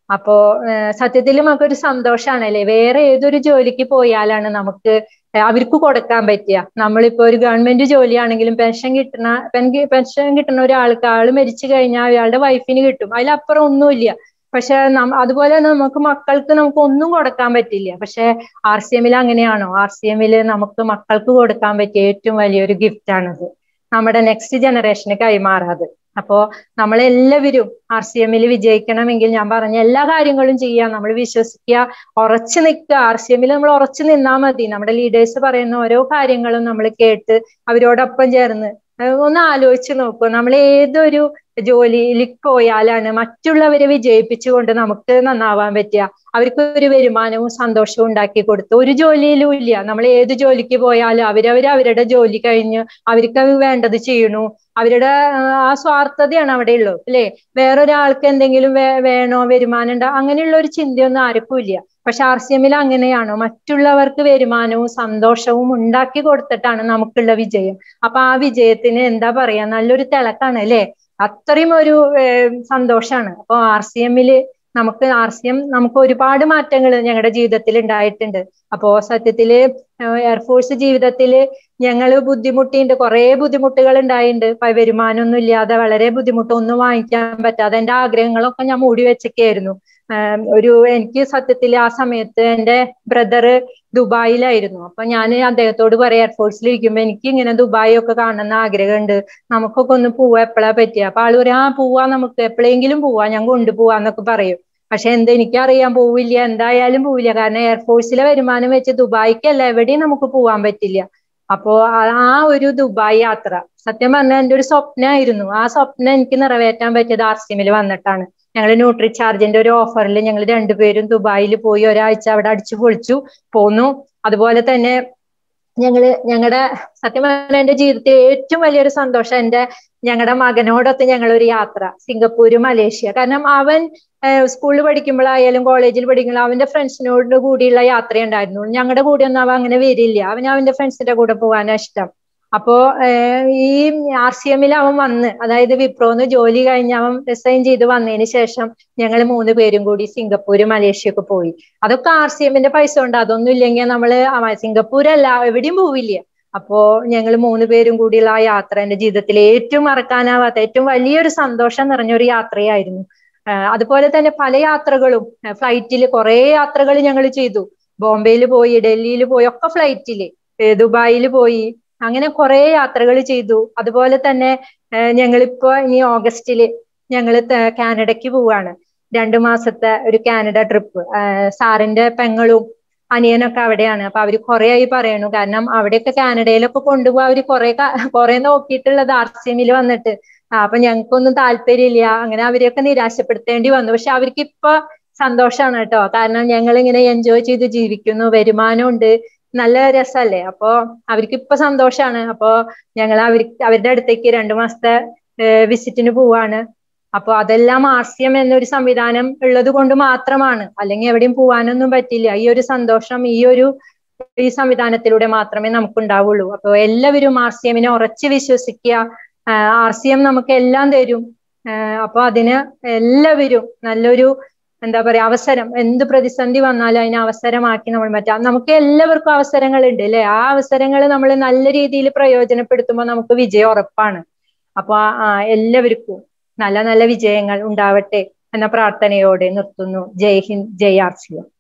അപ്പോ സത്യത്തിൽ നമുക്കൊരു സന്തോഷാണല്ലേ വേറെ ഏതൊരു ജോലിക്ക് പോയാലാണ് നമുക്ക് അവർക്ക് കൊടുക്കാൻ പറ്റുക നമ്മളിപ്പോ ഒരു ഗവൺമെന്റ് ജോലിയാണെങ്കിലും പെൻഷൻ കിട്ടുന്ന പെൻഷൻ കിട്ടുന്ന ഒരാൾക്ക് ആള് മരിച്ചു കഴിഞ്ഞാൽ അയാളുടെ വൈഫിന് കിട്ടും അതിലപ്പുറം ഒന്നുമില്ല പക്ഷെ അതുപോലെ തന്നെ നമുക്ക് മക്കൾക്ക് നമുക്ക് ഒന്നും കൊടുക്കാൻ പറ്റില്ല പക്ഷെ ആർ സി എമ്മിൽ അങ്ങനെയാണോ ആർ സി എമ്മിൽ നമുക്ക് മക്കൾക്ക് കൊടുക്കാൻ പറ്റിയ ഏറ്റവും വലിയൊരു ഗിഫ്റ്റ് ആണത് നമ്മുടെ നെക്സ്റ്റ് ജനറേഷന് കൈമാറാത് അപ്പോ നമ്മളെല്ലാവരും ആർ സി എമ്മിൽ വിജയിക്കണമെങ്കിൽ ഞാൻ പറഞ്ഞ എല്ലാ കാര്യങ്ങളും ചെയ്യാം നമ്മൾ വിശ്വസിക്കുക ഉറച്ചു നിൽക്കുക ആർ സി എമ്മിൽ നമ്മൾ ഉറച്ചു നിന്നാൽ മതി നമ്മുടെ ലീഡേഴ്സ് പറയുന്ന ഓരോ കാര്യങ്ങളും നമ്മൾ കേട്ട് അവരോടൊപ്പം ചേർന്ന് ഒന്ന് ആലോചിച്ച് നോക്കൂ നമ്മൾ ഏതൊരു ജോലിയിൽ പോയാലാണ് മറ്റുള്ളവരെ വിജയിപ്പിച്ചുകൊണ്ട് നമുക്ക് നന്നാവാൻ പറ്റുക അവർക്ക് ഒരു വരുമാനവും സന്തോഷവും ഉണ്ടാക്കി കൊടുത്തു ഒരു ജോലിയിലും ഇല്ല നമ്മൾ ഏത് ജോലിക്ക് പോയാലും അവരവർ അവരുടെ ജോലി കഴിഞ്ഞ് അവർക്ക് വേണ്ടത് ചെയ്യണു അവരുടെ ആ സ്വാർത്ഥതയാണ് അവിടെ ഉള്ളൂ അല്ലെ വേറൊരാൾക്ക് എന്തെങ്കിലും വേണോ വരുമാനം ഉണ്ടോ അങ്ങനെയുള്ള ഒരു ചിന്തയൊന്നും ആർക്കും ഇല്ല പക്ഷെ ആർ സി എമ്മിൽ അങ്ങനെയാണോ മറ്റുള്ളവർക്ക് വരുമാനവും സന്തോഷവും ഉണ്ടാക്കി കൊടുത്തിട്ടാണ് നമുക്കുള്ള വിജയം അപ്പൊ ആ വിജയത്തിന് എന്താ പറയാ നല്ലൊരു തിളക്കാണ് അല്ലെ അത്രയും ഒരു സന്തോഷാണ് അപ്പൊ ആർ സി എമ്മില് നമുക്ക് ആർ സി എം നമുക്ക് ഒരുപാട് മാറ്റങ്ങൾ ഞങ്ങളുടെ ജീവിതത്തിൽ ഉണ്ടായിട്ടുണ്ട് അപ്പോ സത്യത്തില് എയർഫോഴ്സ് ജീവിതത്തില് ഞങ്ങൾ ബുദ്ധിമുട്ടിയിട്ടുണ്ട് കുറെ ബുദ്ധിമുട്ടുകൾ ഉണ്ടായിട്ടുണ്ട് വരുമാനമൊന്നും ഇല്ലാതെ വളരെ ബുദ്ധിമുട്ട് ഒന്നും വാങ്ങിക്കാൻ പറ്റാതെ എന്റെ ആഗ്രഹങ്ങളൊക്കെ ഞാൻ മൂടി വെച്ചൊക്കെയായിരുന്നു ഒരു എനിക്ക് സത്യത്തിൽ ആ സമയത്ത് എന്റെ ബ്രദർ ദുബായിലായിരുന്നു അപ്പൊ ഞാൻ അദ്ദേഹത്തോട് പറയാം എയർഫോഴ്സിൽ ഇരിക്കുമ്പോ എനിക്ക് ഇങ്ങനെ ദുബായ് ഒക്കെ കാണുന്ന ആഗ്രഹമുണ്ട് നമുക്കൊക്കെ ഒന്ന് പോവാ എപ്പോഴാ പറ്റിയ അപ്പൊ ആള് പറയാം ആ പോവാ നമുക്ക് എപ്പോഴെങ്കിലും പോവാ ഞാൻ കൊണ്ടുപോവാന്നൊക്കെ പറയും പക്ഷെ എന്താ എനിക്കറിയാൻ പോവില്ല എന്തായാലും പോവില്ല കാരണം എയർഫോഴ്സിലെ വരുമാനം വെച്ച് ദുബായിക്കല്ല എവിടെയും നമുക്ക് പോവാൻ പറ്റില്ല അപ്പോ ആ ഒരു ദുബായ് യാത്ര സത്യം പറഞ്ഞാൽ എന്റെ ഒരു സ്വപ്നമായിരുന്നു ആ സ്വപ്നം എനിക്ക് നിറവേറ്റാൻ പറ്റിയത് ആർ സിമിൽ വന്നിട്ടാണ് ഞങ്ങൾ ന്യൂട്രി ചാർജിന്റെ ഒരു ഓഫറിൽ ഞങ്ങൾ രണ്ടുപേരും ദുബായിൽ പോയി ഒരാഴ്ച അവിടെ അടിച്ചു പൊളിച്ചു പോന്നു അതുപോലെ തന്നെ ഞങ്ങള് ഞങ്ങളുടെ സത്യം പറഞ്ഞാൽ എന്റെ ജീവിതത്തിൽ ഏറ്റവും വലിയൊരു സന്തോഷം എന്റെ ഞങ്ങളുടെ മകനോടൊത്ത് ഞങ്ങൾ ഒരു യാത്ര സിംഗപ്പൂര് മലേഷ്യ കാരണം അവൻ സ്കൂളിൽ പഠിക്കുമ്പോഴായാലും കോളേജിൽ പഠിക്കുമ്പോൾ അവന്റെ ഫ്രണ്ട്സിനോട് കൂടിയുള്ള യാത്രയുണ്ടായിരുന്നു ഞങ്ങളുടെ കൂടെ ഒന്നും അവൻ അങ്ങനെ വരില്ല അവൻ അവന്റെ ഫ്രണ്ട്സിന്റെ കൂടെ പോകാനാണ് ഇഷ്ടം അപ്പോ ഈ ആർ സി എമ്മിൽ അവൻ വന്ന് അതായത് വിപ്രോന്ന് ജോലി കഴിഞ്ഞ് അവൻ റിസൈൻ ചെയ്ത് വന്നതിന് ശേഷം ഞങ്ങൾ മൂന്ന് പേരും കൂടി സിംഗപ്പൂര് മലേഷ്യയൊക്കെ പോയി അതൊക്കെ ആർ സി എമ്മിന്റെ പൈസ ഉണ്ട് അതൊന്നും ഇല്ലെങ്കിൽ നമ്മള് സിംഗപ്പൂരല്ല എവിടെയും പോവില്ല അപ്പോ ഞങ്ങൾ മൂന്ന് പേരും കൂടിയുള്ള ആ യാത്ര എന്റെ ജീവിതത്തിൽ ഏറ്റവും മറക്കാനാവാത്ത ഏറ്റവും വലിയൊരു സന്തോഷം നിറഞ്ഞൊരു യാത്രയായിരുന്നു അതുപോലെ തന്നെ പല യാത്രകളും ഫ്ലൈറ്റിൽ കുറെ യാത്രകൾ ഞങ്ങൾ ചെയ്തു ബോംബെയിൽ പോയി ഡൽഹിയിൽ പോയി ഒക്കെ ഫ്ലൈറ്റില് ദുബായിൽ പോയി അങ്ങനെ കുറെ യാത്രകൾ ചെയ്തു അതുപോലെ തന്നെ ഞങ്ങളിപ്പോ ഇനി ഓഗസ്റ്റില് ഞങ്ങൾ കാനഡയ്ക്ക് പോവാണ് രണ്ടു മാസത്തെ ഒരു കാനഡ ട്രിപ്പ് സാറിന്റെ പെങ്ങളും അനിയനൊക്കെ അവിടെയാണ് അപ്പൊ അവര് കുറെ ആയി പറയണു കാരണം അവിടെയൊക്കെ കാനഡയിലൊക്കെ കൊണ്ടുപോകാൻ അവര് കുറെ കുറെ നോക്കിയിട്ടുള്ളത് ആർ സി എമ്മിൽ വന്നിട്ട് അപ്പൊ ഞങ്ങൾക്കൊന്നും താല്പര്യമില്ല അങ്ങനെ അവരെയൊക്കെ നിരാശപ്പെടുത്തേണ്ടി വന്നു പക്ഷെ അവർക്ക് ഇപ്പൊ സന്തോഷമാണ് കേട്ടോ കാരണം ഞങ്ങൾ ഇങ്ങനെ എൻജോയ് ചെയ്ത് ജീവിക്കുന്നു വരുമാനമുണ്ട് നല്ല രസമല്ലേ അപ്പോ അവർക്ക് ഇപ്പൊ സന്തോഷാണ് അപ്പോ ഞങ്ങൾ അവർ അവരുടെ അടുത്തേക്ക് രണ്ടു മാസത്തെ വിസിറ്റിന് പോവാണ് അപ്പൊ അതെല്ലാം ആർസ്യം എന്നൊരു സംവിധാനം ഉള്ളത് കൊണ്ട് മാത്രമാണ് അല്ലെങ്കിൽ എവിടെയും പോവാനൊന്നും പറ്റില്ല ഈ ഒരു സന്തോഷം ഈ ഒരു ഈ സംവിധാനത്തിലൂടെ മാത്രമേ നമുക്ക് ഉണ്ടാവുള്ളൂ അപ്പൊ എല്ലാവരും ആർ സി എമ്മിനെ ഉറച്ച് വിശ്വസിക്കുക ആർ സി എം നമുക്ക് എല്ലാം തരും അപ്പൊ അതിന് എല്ലാവരും നല്ലൊരു എന്താ പറയാ അവസരം എന്ത് പ്രതിസന്ധി വന്നാലും അതിനെ അവസരമാക്കി നമ്മൾ മറ്റാ നമുക്ക് എല്ലാവർക്കും അവസരങ്ങളുണ്ട് അല്ലെ ആ അവസരങ്ങൾ നമ്മൾ നല്ല രീതിയിൽ പ്രയോജനപ്പെടുത്തുമ്പോൾ നമുക്ക് വിജയം ഉറപ്പാണ് അപ്പൊ എല്ലാവർക്കും നല്ല നല്ല വിജയങ്ങൾ ഉണ്ടാവട്ടെ എന്ന പ്രാർത്ഥനയോടെ നിർത്തുന്നു Jai Hind Jai R C M